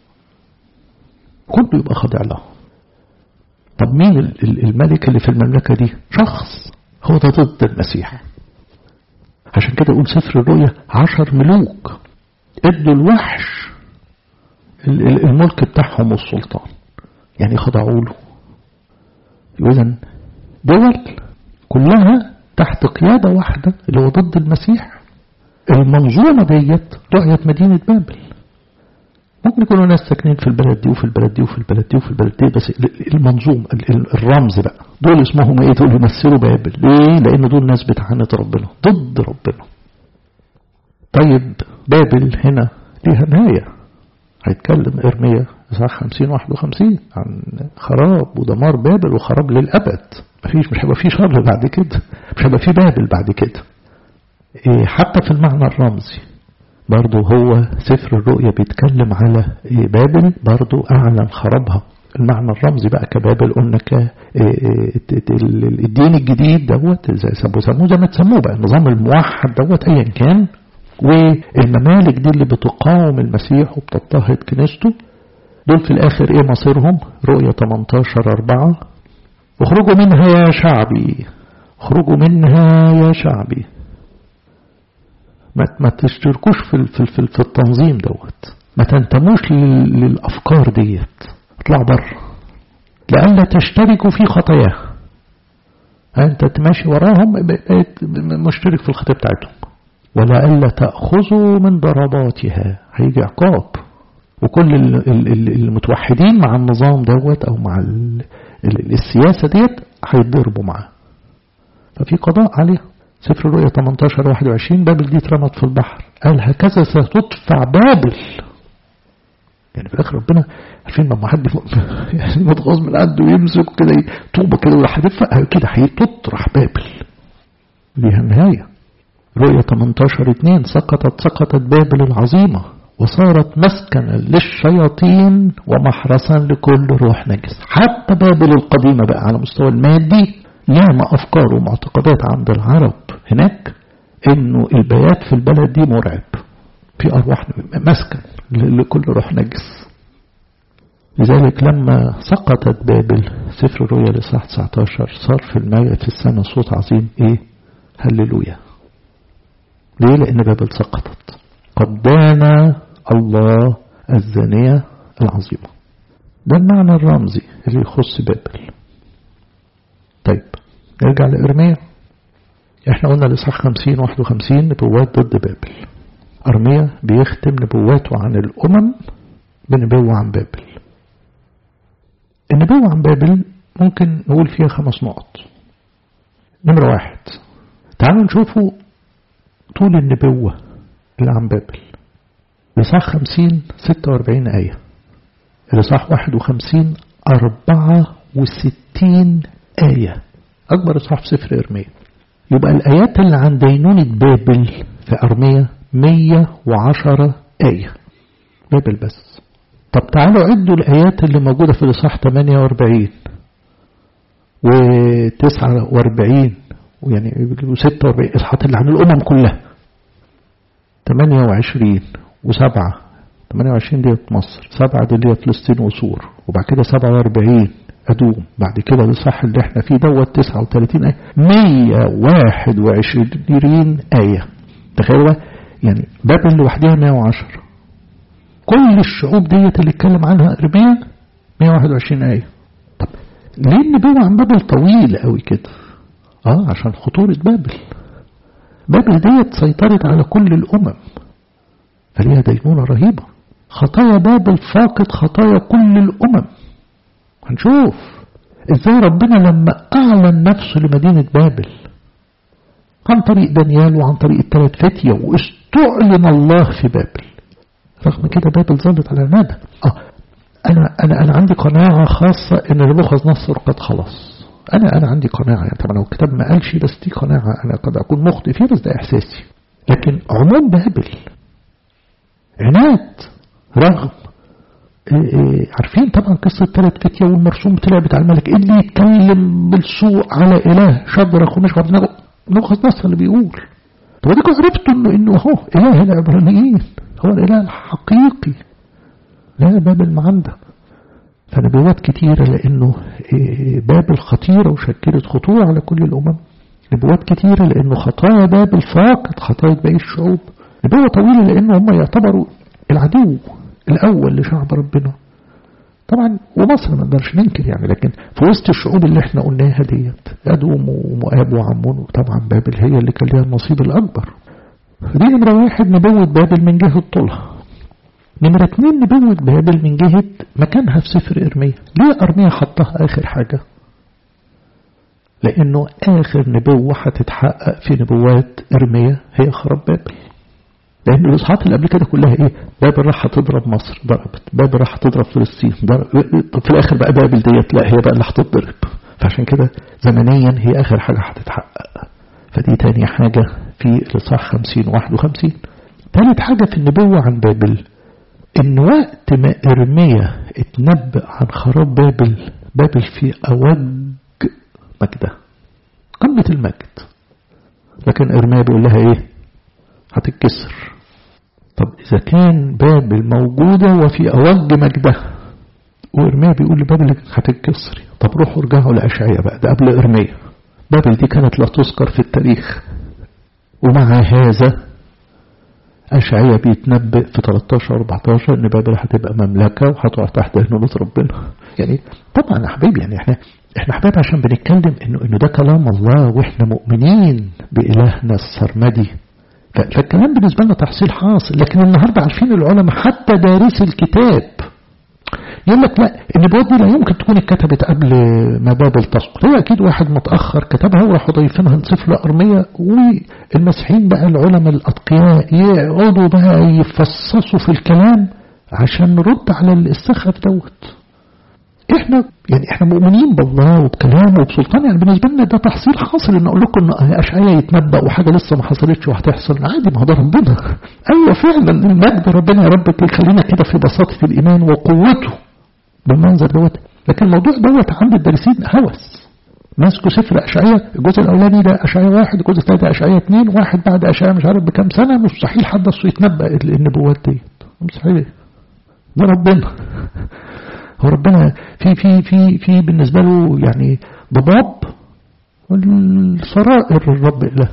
كله يبقى خاضع لها طب مين الملك اللي في المملكة دي شخص هو ده ضد المسيح عشان كده يقول سفر الرؤيا عشر ملوك ادوا الوحش الملك بتاعهم والسلطان يعني خضعوا له إذا دول كلها تحت قيادة واحدة اللي هو ضد المسيح المنظومة ديت رؤية مدينة بابل ممكن يكونوا ناس ساكنين في البلد دي وفي البلد دي وفي البلد دي وفي البلد دي بس المنظوم الرمز بقى دول اسمهم ايه دول يمثلوا بابل ليه لان دول ناس بتعاند ربنا ضد ربنا طيب بابل هنا ليها نهاية هيتكلم ارميا اصحاح 50 51 عن خراب ودمار بابل وخراب للابد مفيش مش هيبقى في شر بعد كده مش هيبقى في بابل بعد كده إيه حتى في المعنى الرمزي برضه هو سفر الرؤيا بيتكلم على بابل برضه أعلن خرابها المعنى الرمزي بقى كبابل قلنا ك الدين الجديد دوت زي سموه زي ما تسموه بقى النظام الموحد دوت ايا كان والممالك دي اللي بتقاوم المسيح وبتضطهد كنيسته دول في الاخر ايه مصيرهم رؤية 18 4 اخرجوا منها يا شعبي اخرجوا منها يا شعبي ما ما تشتركوش في في في, في التنظيم دوت ما تنتموش للافكار ديت اطلعوا بره لئلا تشتركوا في خطاياه أنت تماشي وراهم بقيت مشترك في الخطية بتاعتهم ولئلا تأخذوا من ضرباتها هيجي عقاب وكل المتوحدين مع النظام دوت أو مع السياسة ديت هيتضربوا معاه ففي قضاء عليها سفر الرؤيا 18 21 بابل دي اترمت في البحر قال هكذا ستدفع بابل يعني في الاخر ربنا عارفين لما حد يعني متغاظ من عنده ويمسك كده طوبه كده وراح هتدفع كده هيتطرح بابل ليها نهايه رؤيا 18 2 سقطت سقطت بابل العظيمه وصارت مسكنا للشياطين ومحرسا لكل روح نجس حتى بابل القديمة بقى على مستوى المادي ياما أفكار ومعتقدات عند العرب هناك إنه البيات في البلد دي مرعب في أرواح مسكن لكل روح نجس لذلك لما سقطت بابل سفر الرؤيا لصح 19 صار في الماء في السماء صوت عظيم ايه هللويا ليه لان بابل سقطت قد دان الله الزانية العظيمة ده المعنى الرمزي اللي يخص بابل طيب نرجع لإرميا احنا قلنا لإصحاح 50 51 نبوات ضد بابل أرميا بيختم نبواته عن الأمم بنبوة عن بابل النبوة عن بابل ممكن نقول فيها خمس نقط نمرة واحد تعالوا نشوفوا طول النبوة اللي عن بابل لصح خمسين ستة واربعين آية لصح واحد وخمسين أربعة وستين آية أكبر إصحاح في سفر إرميا يبقى الآيات اللي عن دينونة بابل في أرميا مية وعشرة آية بابل بس طب تعالوا عدوا الآيات اللي موجودة في الإصحاح 48 و49 ويعني و46 إصحاحات اللي عن الأمم كلها 28 و7 28 ديت مصر 7 دي اللي هي فلسطين وسور وبعد كده 47 أدوم بعد كده الإصحاح اللي احنا فيه دوت 39 آية 121 آية تخيلوا يعني بابل لوحدها 110 كل الشعوب ديت اللي اتكلم عنها إرميا 121 آية طب ليه النبوة عن بابل طويل قوي كده اه عشان خطورة بابل بابل ديت سيطرت على كل الأمم فليها دينونة رهيبة خطايا بابل فاقت خطايا كل الأمم هنشوف ازاي ربنا لما أعلن نفسه لمدينة بابل عن طريق دانيال وعن طريق الثلاث فتية واستعلن الله في بابل رغم كده بابل ظلت على عنادة آه أنا, أنا, أنا عندي قناعة خاصة إن نبوخذ نصر قد خلص أنا أنا عندي قناعة يعني طبعا لو الكتاب ما قالش بس دي قناعة أنا قد أكون مخطئ فيها بس ده إحساسي لكن عموم بابل عناد رغم إيه إيه عارفين طبعا قصة ثلاث فتية والمرسوم طلع بتاع الملك اللي يتكلم بالسوء على إله شجرة خمش وابنه نبوخذ نصر اللي بيقول طب اديكم عرفتوا انه انه هو اله العبرانيين هو الاله الحقيقي لا بابل ما عنده فنبوات كتيرة لأنه بابل خطيرة وشكلت خطورة على كل الأمم نبوات كتيرة لأنه خطايا بابل فاقت خطايا باقي الشعوب نبوة طويلة لأنه هم يعتبروا العدو الأول لشعب ربنا طبعا ومصر ما نقدرش ننكر يعني لكن في وسط الشعوب اللي احنا قلناها ديت أدوم ومؤاب وعمون وطبعا بابل هي اللي كان لها النصيب الأكبر دي نمرة واحد نبوة بابل من جهة طولها نمرة اتنين نبوة بابل من جهة مكانها في سفر إرميا ليه أرميا حطها آخر حاجة لأنه آخر نبوة هتتحقق في نبوات إرميا هي خراب بابل لأن الإصحاحات اللي قبل كده كلها إيه بابل راح تضرب مصر ضربت بابل راح تضرب فلسطين ضرب طب في الآخر بقى بابل ديت لا هي بقى اللي هتتضرب فعشان كده زمنيا هي آخر حاجة هتتحقق فدي تاني حاجة في الإصحاح 50 51 ثالث حاجة في النبوة عن بابل إن وقت ما إرميا اتنبأ عن خراب بابل بابل في أوج مجدها قمة المجد لكن إرميا بيقول لها إيه هتتكسر طب إذا كان بابل موجودة وفي أوج مجدها وإرميا بيقول لبابل هتتكسري طب روحوا ارجعوا لأشعية بقى ده قبل إرميا بابل دي كانت لا تذكر في التاريخ ومع هذا أشعية بيتنبأ في 13 14 إن بابل هتبقى مملكة وهتقع تحت هنوبة ربنا يعني طبعا يا حبيبي يعني احنا احنا حبايب عشان بنتكلم انه انه ده كلام الله واحنا مؤمنين بإلهنا السرمدي فالكلام بالنسبة لنا تحصيل حاصل لكن النهاردة عارفين العلماء حتى دارسي الكتاب يقول لك لا النبوات دي لا يمكن تكون اتكتبت قبل ما بابل تسقط هو اكيد واحد متاخر كتبها وراحوا ضايفينها لسفر ارميه والمسيحيين بقى العلماء الاتقياء يقعدوا بقى يفصصوا في الكلام عشان نرد على السخف دوت احنا يعني احنا مؤمنين بالله وبكلامه وبسلطانه يعني بالنسبه لنا ده تحصيل حاصل ان اقول لكم ان اشعياء يتنبأ وحاجه لسه ما حصلتش وهتحصل عادي ما هو ده ربنا ايوه فعلا المجد ربنا يا رب يخلينا كده في بساطه الايمان وقوته بالمنظر دوت لكن الموضوع دوت عند الدارسين هوس ماسكوا سفر اشعياء الجزء الاولاني ده اشعياء واحد الجزء الثاني ده اشعياء اثنين واحد بعد اشعياء مش عارف بكام سنه مستحيل حد اصله يتنبأ النبوات دي مستحيل ده ربنا هو ربنا في في في في بالنسبه له يعني ضباب والسرائر الرب إلهنا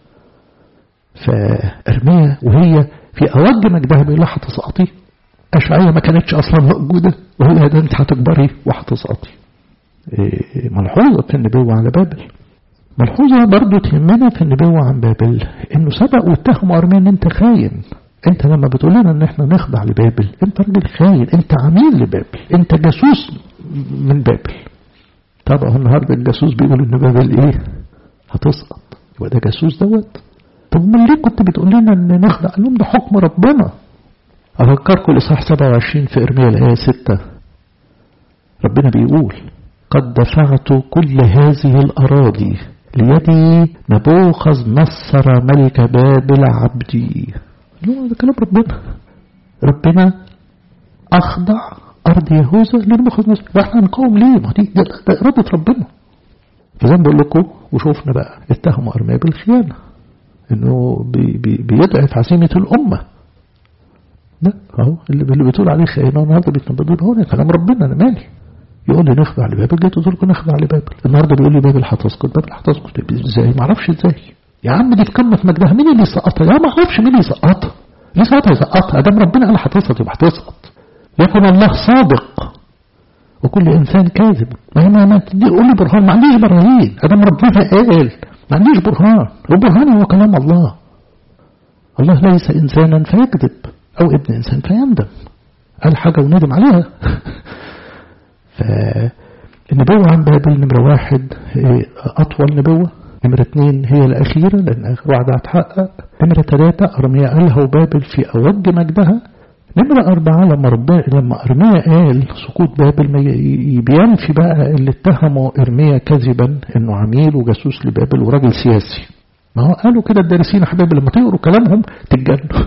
فأرمية وهي في أوج مجدها بيقول لها هتسقطي أشعية ما كانتش أصلا موجودة وهو لها ده أنت هتكبري وهتسقطي إيه ملحوظة في النبوة على بابل ملحوظة برضو تهمنا في النبوة عن بابل إنه سبق واتهموا أرميا إن أنت خاين انت لما بتقول لنا ان احنا نخضع لبابل انت راجل خاين انت عميل لبابل انت جاسوس من بابل طبعا النهارده الجاسوس بيقول ان بابل ايه هتسقط يبقى ده جاسوس دوت طب امال ليه كنت بتقول لنا ان نخضع لهم ده حكم ربنا افكركم الاصحاح 27 في ارميا الايه 6 ربنا بيقول قد دفعت كل هذه الاراضي ليدي نبوخذ نصر ملك بابل عبدي ده كلام ربنا ربنا أخضع أرض يهوذا لنبوخذ نصر واحنا هنقاوم ليه؟ ما دي ده, ده إرادة ربنا فزي ما بقول لكم وشوفنا بقى اتهموا أرميا بالخيانة إنه بي بي بيضعف عزيمة الأمة لا أهو اللي بتقول عليه خيانة النهارده بيتنبضوا هو كلام ربنا أنا مالي يقول لي نخضع لبابل جيت قلت لكم نخضع لبابل النهارده بيقول لي بابل هتسقط بابل هتسقط ازاي ما اعرفش ازاي يا عم دي في قمة مجدها مين اللي سقطها يا ما اعرفش مين اللي سقطها ليه سقطها يسقطها ادام ربنا قال هتسقط يبقى هتسقط يكن الله صادق وكل انسان كاذب ما ما ما تدي قول لي برهان ما عنديش براهين ادام ربنا قال ما عنديش برهان وبرهاني هو كلام الله الله ليس انسانا فيكذب او ابن انسان فيندم قال حاجه وندم عليها فالنبوة عن بابل نمرة واحد أطول نبوة نمرة اثنين هي الأخيرة لأن آخر وعد هتحقق نمرة ثلاثة أرميا قالها وبابل في أوج مجدها نمرة أربعة لما ربنا لما أرميا قال سقوط بابل ما بينفي بقى اللي اتهموا أرميا كذبا إنه عميل وجاسوس لبابل وراجل سياسي ما هو قالوا كده الدارسين حبايبي لما تقروا كلامهم تتجنوا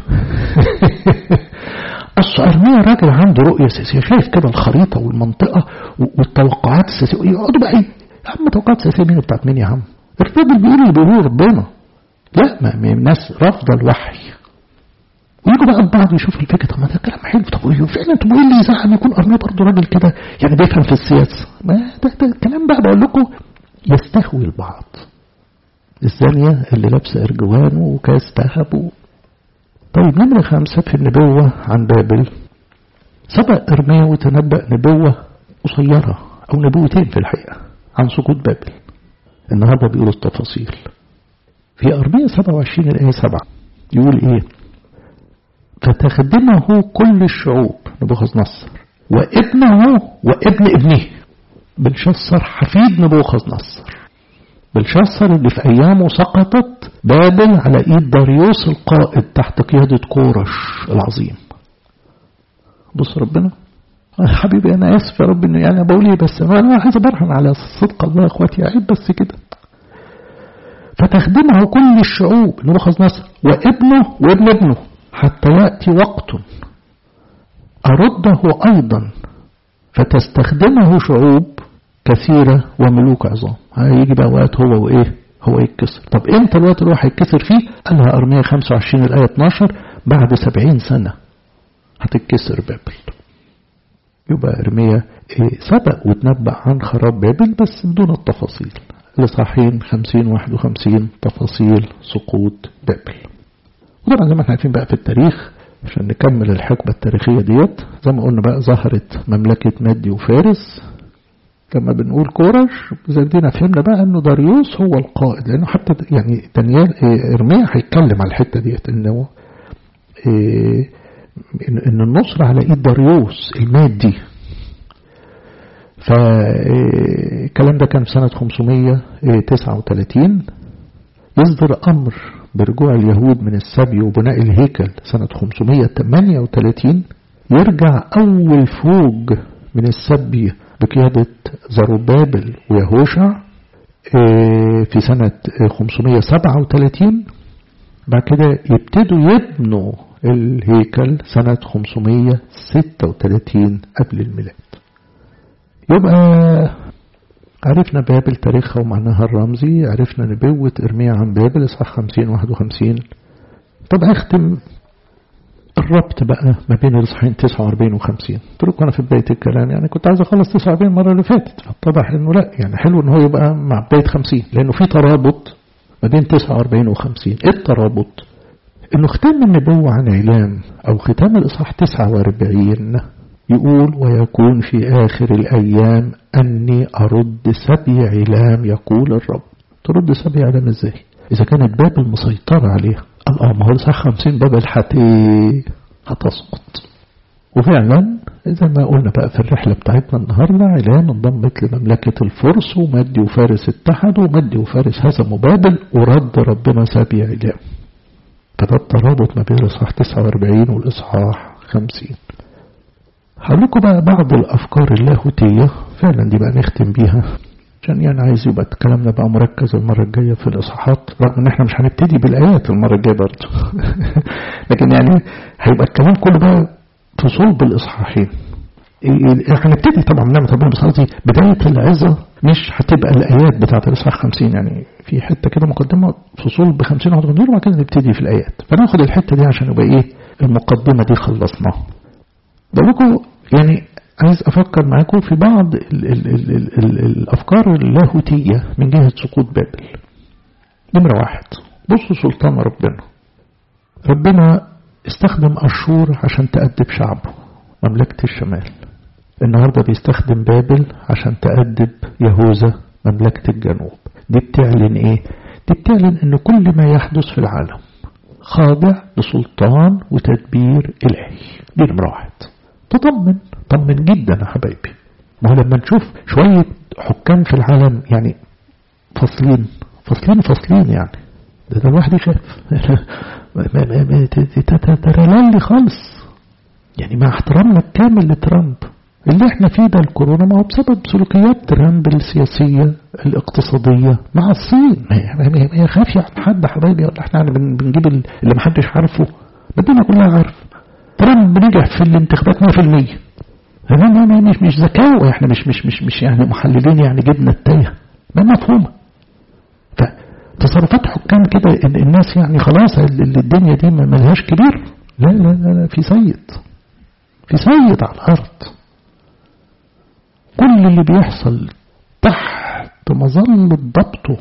أصل أرميا راجل عنده رؤية سياسية شايف كده الخريطة والمنطقة والتوقعات السياسية يقعدوا بقى يا عم توقعات سياسية مين بتاعت مين يا عم الراجل بيقول اللي بيقولوه ربنا لا ما الناس رافضة الوحي ويجوا بقى البعض يشوف الفكرة طب ما ده كلام حلو طب فعلا طب وايه اللي يزعل يكون أرميا برضه راجل كده يعني بيفهم في السياسة ما ده, ده الكلام بقى بقول لكم يستهوي البعض الزانية اللي لابسة أرجوان وكاس ذهب طيب نمرة خمسة في النبوة عن بابل سبق إرميا وتنبأ نبوة قصيرة أو نبوتين في الحقيقة عن سقوط بابل النهاردة بيقولوا التفاصيل في أرمية 27 الآية 7 يقول إيه فتخدمه كل الشعوب نبوخذ نصر وابنه وابن ابنه بلشصر حفيد نبوخذ نصر بلشصر اللي في أيامه سقطت بابل على إيد داريوس القائد تحت قيادة كورش العظيم بص ربنا حبيبي أنا آسف يا رب إنه يعني بقول إيه بس أنا عايز أبرهن على صدق الله يا إخواتي عيب بس كده فتخدمه كل الشعوب نبوخذ نصر وابنه وابن ابنه حتى يأتي وقت أرده أيضا فتستخدمه شعوب كثيرة وملوك عظام هيجي بقى وقت هو وإيه هو يتكسر طب امتى الوقت اللي هو هيتكسر فيه قالها أرمية 25 الآية 12 بعد 70 سنة هتتكسر بابل يبقى أرمية إيه سبق وتنبأ عن خراب بابل بس بدون التفاصيل لصحين 50 51 تفاصيل سقوط بابل وطبعا زي ما احنا عارفين بقى في التاريخ عشان نكمل الحقبة التاريخية ديت زي ما قلنا بقى ظهرت مملكة مادي وفارس لما بنقول كورش زي دينا فهمنا بقى انه داريوس هو القائد لانه حتى يعني دانيال ارميا هيتكلم على الحته ديت انه إيه ان النصر على ايد داريوس المادي فالكلام ده كان في سنة 539 يصدر أمر برجوع اليهود من السبي وبناء الهيكل سنة 538 يرجع أول فوج من السبي بقيادة زروبابل ويهوشع في سنة 537 بعد كده يبتدوا يبنوا الهيكل سنة 536 قبل الميلاد يبقى عرفنا بابل تاريخها ومعناها الرمزي عرفنا نبوة إرميا عن بابل إصحاح 50 51 طب أختم الربط بقى ما بين الإصحاحين 49 و 50 قلت لكم أنا في بداية الكلام يعني كنت عايز أخلص 49 المرة اللي فاتت فاتضح إنه لا يعني حلو إن هو يبقى مع بداية 50 لأنه في ترابط ما بين 49 و 50 إيه الترابط؟ إنه ختام النبوة عن علام أو ختام الإصحاح 49 يقول ويكون في آخر الأيام أني أرد سبي علام يقول الرب ترد سبي علام إزاي إذا كانت بابل مسيطرة عليها الله ما هو صح خمسين بابل حت هتسقط وفعلا زي ما قلنا بقى في الرحلة بتاعتنا النهاردة علام انضمت لمملكة الفرس ومدي وفارس اتحدوا ومدي وفارس هزموا بابل ورد ربنا سبي علام فده الترابط ما بين الإصحاح 49 والإصحاح 50 هقول لكم بقى بعض الأفكار اللاهوتية فعلا دي بقى نختم بيها عشان يعني عايز يبقى كلامنا بقى مركز المرة الجاية في الإصحاحات رغم إن إحنا مش هنبتدي بالآيات المرة الجاية برضه لكن يعني هيبقى الكلام كله بقى في صلب الإصحاحين هنبتدي طبعا نعمة ربنا بس قصدي بداية العظة مش هتبقى الآيات بتاعة الإصحاح 50 يعني في حتة كده مقدمة في صلب 50 وبعد كده نبتدي في الآيات فناخد الحتة دي عشان يبقى إيه المقدمة دي خلصناها بقول لكم يعني عايز أفكر معاكم في بعض ال ال ال ال ال الأفكار اللاهوتية من جهة سقوط بابل نمرة واحد بصوا سلطان ربنا ربنا استخدم أشور عشان تأدب شعبه مملكة الشمال النهاردة بيستخدم بابل عشان تأدب يهوذا مملكة الجنوب دي بتعلن ايه دي بتعلن ان كل ما يحدث في العالم خاضع لسلطان وتدبير إلهي دي نمرة واحد تطمن طمن جدا يا حبايبي ما هو لما نشوف شوية حكام في العالم يعني فاصلين فاصلين فاصلين يعني ده, ده الواحد يخاف ترلالي خالص يعني مع احترامنا الكامل لترامب اللي احنا فيه ده الكورونا ما هو بسبب سلوكيات ترامب السياسية الاقتصادية مع الصين ما يخافش عن حد حبايبي ولا احنا بنجيب اللي محدش عارفه بدنا كلها عارف ترامب نجح في الانتخابات 100% ما ما مش مش ذكاوة احنا مش مش مش مش يعني محللين يعني جبنا التايه ما مفهومة فتصرفات حكام كده ان الناس يعني خلاص الدنيا دي ما ملهاش كبير لا لا لا, لا في سيد في سيد على الارض كل اللي بيحصل تحت مظلة ضبطه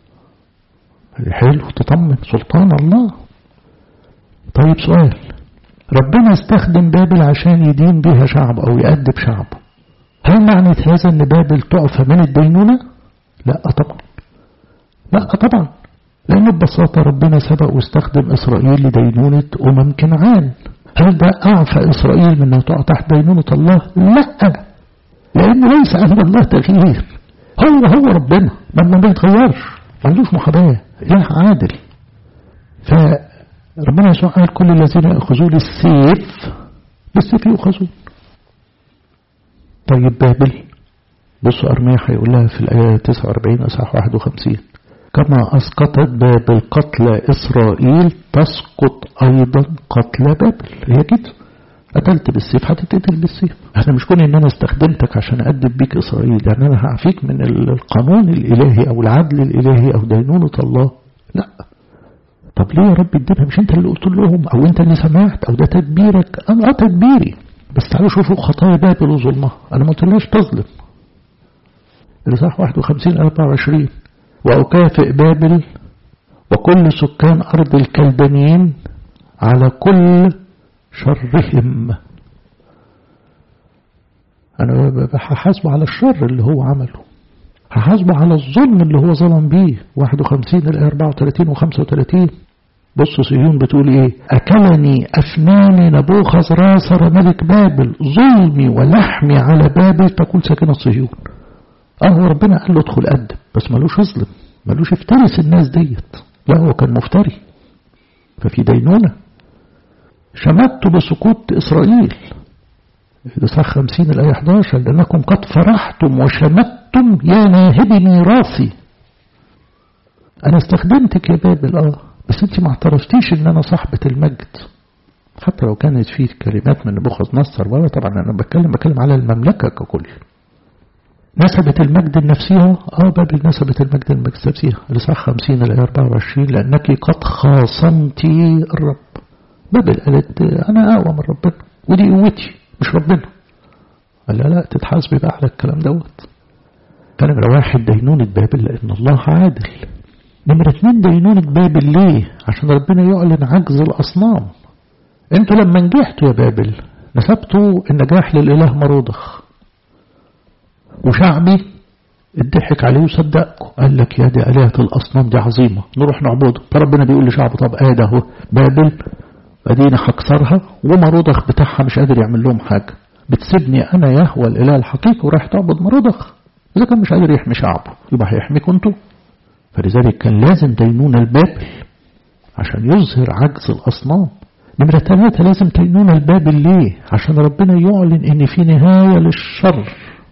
حلو تطمن سلطان الله طيب سؤال ربنا استخدم بابل عشان يدين بها شعب أو يأدب شعبه هل معنى هذا أن بابل تعفى من الدينونة؟ لا طبعا لا طبعا لأن ببساطة ربنا سبق واستخدم إسرائيل لدينونة أمم كنعان هل ده أعفى إسرائيل من أنها تقع تحت دينونة الله؟ لا لأنه ليس عند الله تغيير هو هو ربنا ما بيتغيرش ما عندوش محاباة إله عادل فربنا يسوع قال كل الذين يأخذون السيف بالسيف يؤخذون طيب بابل بصوا أرميا هيقول لها في الآية 49 أصحاح 51 كما أسقطت بابل قتل إسرائيل تسقط أيضا قتل بابل هي كده قتلت بالسيف هتتقتل بالسيف انا مش كوني ان انا استخدمتك عشان ادب بيك اسرائيل يعني انا هعفيك من القانون الالهي او العدل الالهي او دينونة الله لا طب ليه يا رب الدنيا مش انت اللي قلت لهم او انت اللي سمعت او ده تدبيرك انا اه تدبيري بس تعالوا شوفوا خطايا بابل وظلمها انا ما قلتلهاش تظلم الاصحاح 51 24 واكافئ بابل وكل سكان ارض الكلدانيين على كل شرهم أنا هحاسبه على الشر اللي هو عمله هحاسبه على الظلم اللي هو ظلم بيه 51 ل 34 و 35 بصوا صهيون بتقول ايه أكلني أفناني نبوخذ راسر ملك بابل ظلمي ولحمي على بابل تقول ساكنة صهيون اه هو ربنا قال له ادخل قدم بس ملوش يظلم ملوش يفترس الناس ديت لا هو كان مفتري ففي دينونة شمت بسقوط إسرائيل إصحاح 50 الآية 11 لأنكم قد فرحتم وشمتم يا ناهب ميراثي أنا استخدمتك يا بابل آه بس أنت ما اعترفتيش إن أنا صاحبة المجد حتى لو كانت فيه كلمات من نبوخذ نصر ولا طبعا أنا بتكلم بتكلم على المملكة ككل نسبت المجد لنفسها اه بابل نسبت المجد لنفسها الإصحاح 50 الآية 24 لأنك قد خاصمتي الرب بابل قالت أنا أقوى من ربنا ودي قوتي مش ربنا قال لا لا تتحاسبي بقى على الكلام دوت فنمرة واحد دينونة بابل لأن الله عادل نمرة اتنين دينونة بابل ليه عشان ربنا يعلن عجز الأصنام انتوا لما نجحتوا يا بابل نسبتوا النجاح للإله مرودخ وشعبي اتضحك عليه وصدقكم قال لك يا دي آلهة الأصنام دي عظيمة نروح نعبده فربنا بيقول لشعبه طب آه اهو بابل ادينا هكسرها ومرودخ بتاعها مش قادر يعمل لهم حاجة بتسيبني أنا يهوى الإله الحقيقي ورايح تعبد مرودخ إذا كان مش قادر يحمي شعبه يبقى هيحميكم انتوا فلذلك كان لازم دينون البابل عشان يظهر عجز الأصنام نمرة ثلاثة لازم دينون البابل ليه عشان ربنا يعلن ان في نهاية للشر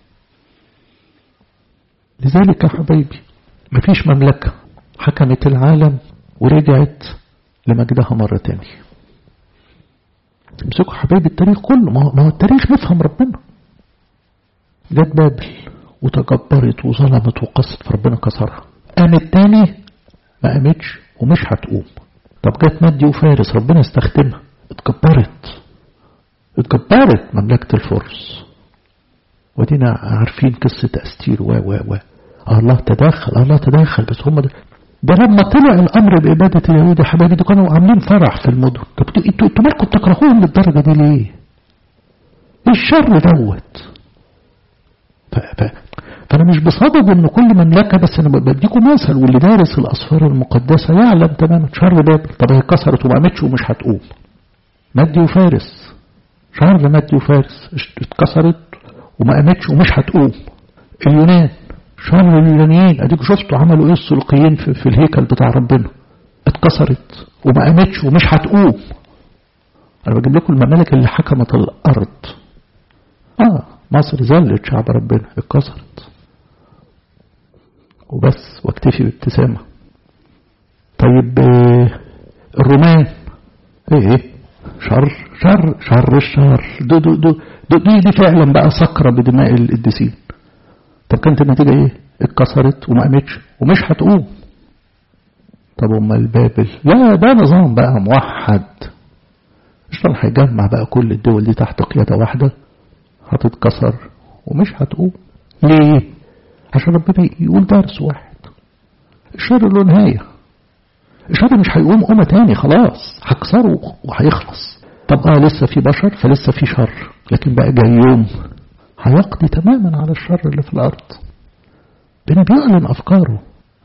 لذلك يا حبايبي مفيش مملكة حكمت العالم ورجعت لمجدها مرة تانية امسكوا حبايبي التاريخ كله ما هو التاريخ نفهم ربنا جت بابل وتجبرت وظلمت وقصت فربنا كسرها قامت تاني ما قامتش ومش هتقوم طب جت مادي وفارس ربنا استخدمها اتكبرت اتكبرت مملكة الفرس ودينا عارفين قصة أستير و و و الله تدخل الله تدخل بس هم ده, ده لما طلع الأمر بإبادة اليهود يا حبايبي دول كانوا عاملين فرح في المدن طب انتوا انتوا مالكم بتكرهوهم للدرجة دي ليه؟ ايه الشر دوت؟ ف... ف... فأنا مش بصدد إن كل مملكة بس أنا بديكم مثل واللي دارس الأسفار المقدسة يعلم تماما شر بابل طب هي كسرت وما قامتش ومش هتقوم مادي وفارس شر مادي وفارس اتكسرت وما قامتش ومش هتقوم اليونان شر اليونانيين اديكوا شفتوا عملوا ايه السلقيين في, في الهيكل بتاع ربنا اتكسرت وما قامتش ومش هتقوم انا بجيب لكم الممالك اللي حكمت الارض اه مصر زلت شعب ربنا اتكسرت وبس واكتفي بابتسامة طيب الرومان ايه شر شر شر الشر دو دو دو دو دي, دي فعلا بقى سكرة بدماء القديسين طب كانت النتيجة ايه اتكسرت وما قامتش ومش هتقوم طب امال بابل لا ده نظام بقى موحد مش هيجمع بقى كل الدول دي تحت قيادة واحدة هتتكسر ومش هتقوم ليه عشان ربنا يقول درس واحد الشر له نهاية الشر مش هيقوم قومة تاني خلاص هكسره وهيخلص طب اه لسه في بشر فلسه في شر لكن بقى جاي يوم هيقضي تماما على الشر اللي في الأرض ربنا بيعلن أفكاره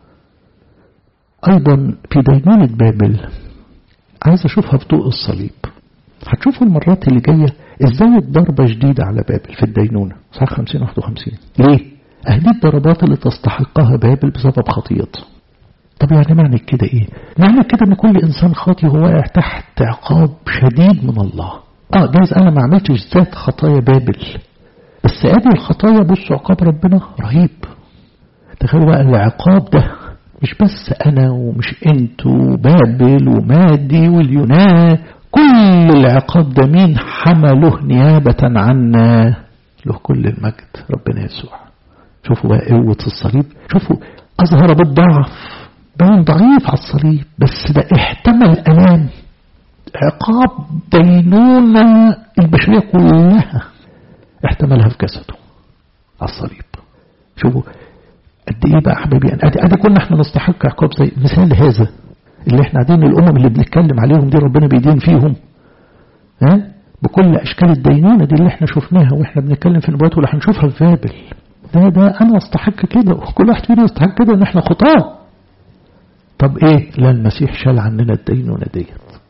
أيضا في دينونة بابل عايز أشوفها في ضوء الصليب هتشوفوا المرات اللي جاية ازاي الضربة جديدة على بابل في الدينونة صح 50 51 ليه؟ أهدي الضربات اللي تستحقها بابل بسبب خطيئته طب يعني معنى كده ايه معنى كده ان كل انسان خاطي هو واقع تحت عقاب شديد من الله اه جايز انا ما عملتش ذات خطايا بابل بس ادي الخطايا بصوا عقاب ربنا رهيب تخيلوا بقى العقاب ده مش بس انا ومش انت وبابل ومادي واليونان كل العقاب ده مين حمله نيابة عنا له كل المجد ربنا يسوع شوفوا بقى قوة الصليب شوفوا أظهر بالضعف بان ضعيف على الصليب بس ده احتمل ألام عقاب دينونة البشرية كلها احتملها في جسده على الصليب شوفوا قد ايه بقى حبايبي يعني ادي ادي كنا احنا نستحق عقاب زي مثال هذا اللي احنا قاعدين الأمم اللي بنتكلم عليهم دي ربنا بيدين فيهم ها بكل أشكال الدينونة دي اللي احنا شفناها واحنا بنتكلم في النبوات واللي هنشوفها في بابل ده ده أنا أستحق كده وكل واحد فينا يستحق كده إن احنا خطاة طب إيه لا المسيح شال عننا الدينونة ديت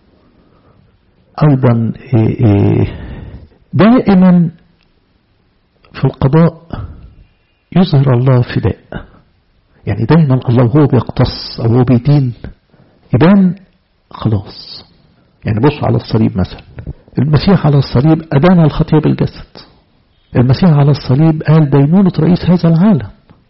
أيضا إيه إيه دائما في القضاء يظهر الله فداء يعني دايما الله وهو بيقتص أو هو بيدين يبان خلاص يعني بصوا على الصليب مثلا المسيح على الصليب أدان الخطية بالجسد المسيح على الصليب قال دينونة رئيس هذا العالم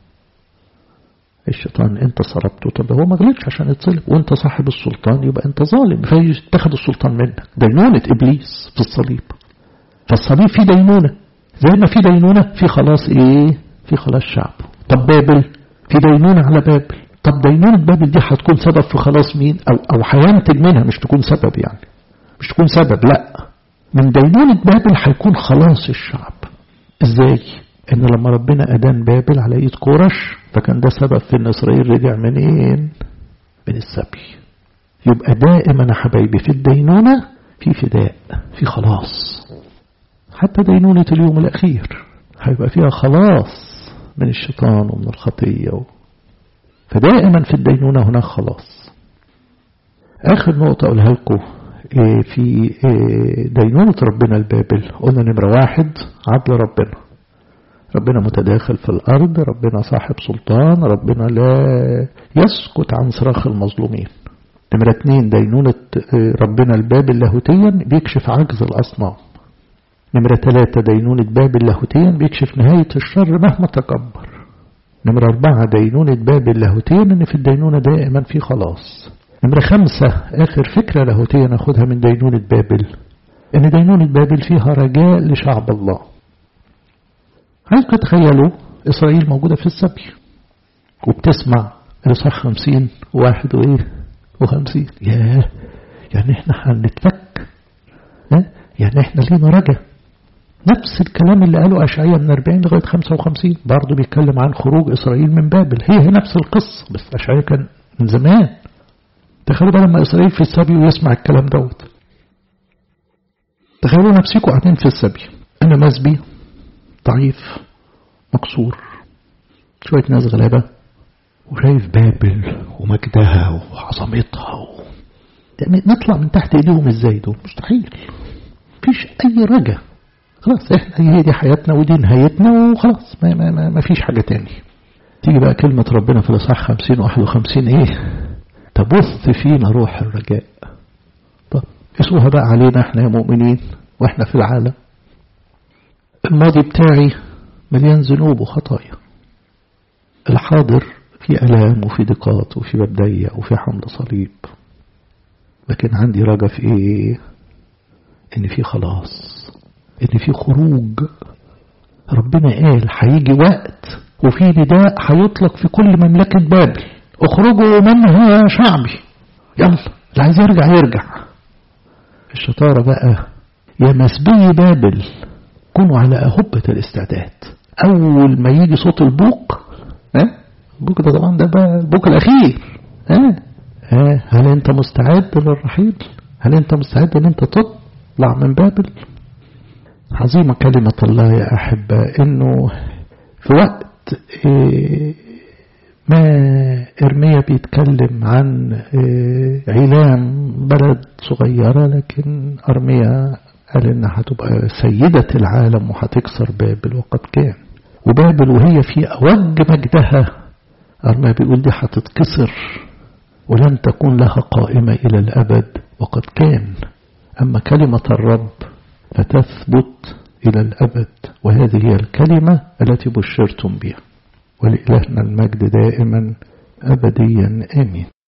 الشيطان انت صلبته طب هو ما غلطش عشان يتصلب وانت صاحب السلطان يبقى انت ظالم فيتخذ السلطان منك دينونة ابليس في الصليب فالصليب فيه دينونة زي ما في دينونة في خلاص ايه في خلاص شعب طب بابل في دينونة على بابل طب دينونة بابل دي هتكون سبب في خلاص مين او او هينتج منها مش تكون سبب يعني مش تكون سبب لا من دينونة بابل هيكون خلاص الشعب ازاي ان لما ربنا ادان بابل على ايد كورش فكان ده سبب في ان اسرائيل رجع منين من السبي يبقى دائما يا حبايبي في الدينونة في فداء في خلاص حتى دينونة اليوم الأخير هيبقى فيها خلاص من الشيطان ومن الخطية و... فدائما في الدينونة هناك خلاص آخر نقطة أقولها لكم في دينونة ربنا البابل قلنا نمرة واحد عدل ربنا ربنا متداخل في الأرض ربنا صاحب سلطان ربنا لا يسكت عن صراخ المظلومين نمرة اتنين دينونة ربنا البابل لاهوتيا بيكشف عجز الأصنام نمرة ثلاثة دينونة بابل لاهوتيا بيكشف نهاية الشر مهما تكبر نمرة أربعة دينونة بابل لاهوتيا إن في الدينونة دائما في خلاص نمرة خمسة آخر فكرة لاهوتية ناخدها من دينونة بابل إن دينونة بابل فيها رجاء لشعب الله عايزكم تتخيلوا إسرائيل موجودة في السبي وبتسمع الإصحاح خمسين واحد وإيه وخمسين ياه يعني إحنا هنتفك يعني إحنا لينا رجاء نفس الكلام اللي قاله أشعية من 40 لغاية 55 برضه بيتكلم عن خروج إسرائيل من بابل هي هي نفس القصة بس أشعية كان من زمان تخيلوا بقى لما إسرائيل في السبي ويسمع الكلام دوت تخيلوا نفسكم قاعدين في السبي أنا مسبي ضعيف مكسور شوية ناس غلابة وشايف بابل ومجدها وعظمتها و... يعني نطلع من تحت ايديهم ازاي دول مستحيل مفيش اي رجا خلاص احنا هي دي حياتنا ودي نهايتنا وخلاص ما, ما, ما, ما فيش حاجة تاني تيجي بقى كلمة ربنا في الإصحاح 50 51 ايه تبث فينا روح الرجاء طب قسوها بقى علينا احنا يا مؤمنين واحنا في العالم الماضي بتاعي مليان ذنوب وخطايا الحاضر في ألام وفي ضيقات وفي بدية وفي حمل صليب لكن عندي رجا في ايه ان في خلاص ان في خروج ربنا قال هيجي وقت وفي نداء هيطلق في كل مملكة بابل اخرجوا منها يا شعبي يلا اللي عايز يرجع يرجع الشطارة بقى يا مسبي بابل كونوا على أهبة الاستعداد أول ما يجي صوت البوق ها البوق ده طبعا ده بقى البوق الأخير ها ها هل أنت مستعد للرحيل هل أنت مستعد أن أنت تطلع من بابل عظيمة كلمة الله يا أحبة إنه في وقت إيه ما إرميا بيتكلم عن إيه علام بلد صغيرة لكن أرميا قال إنها هتبقى سيدة العالم وهتكسر بابل وقد كان وبابل وهي في أوج مجدها أرميا بيقول دي هتتكسر ولن تكون لها قائمة إلى الأبد وقد كان أما كلمة الرب فتثبت إلى الأبد وهذه هي الكلمة التي بشرتم بها ولإلهنا المجد دائما أبديا آمين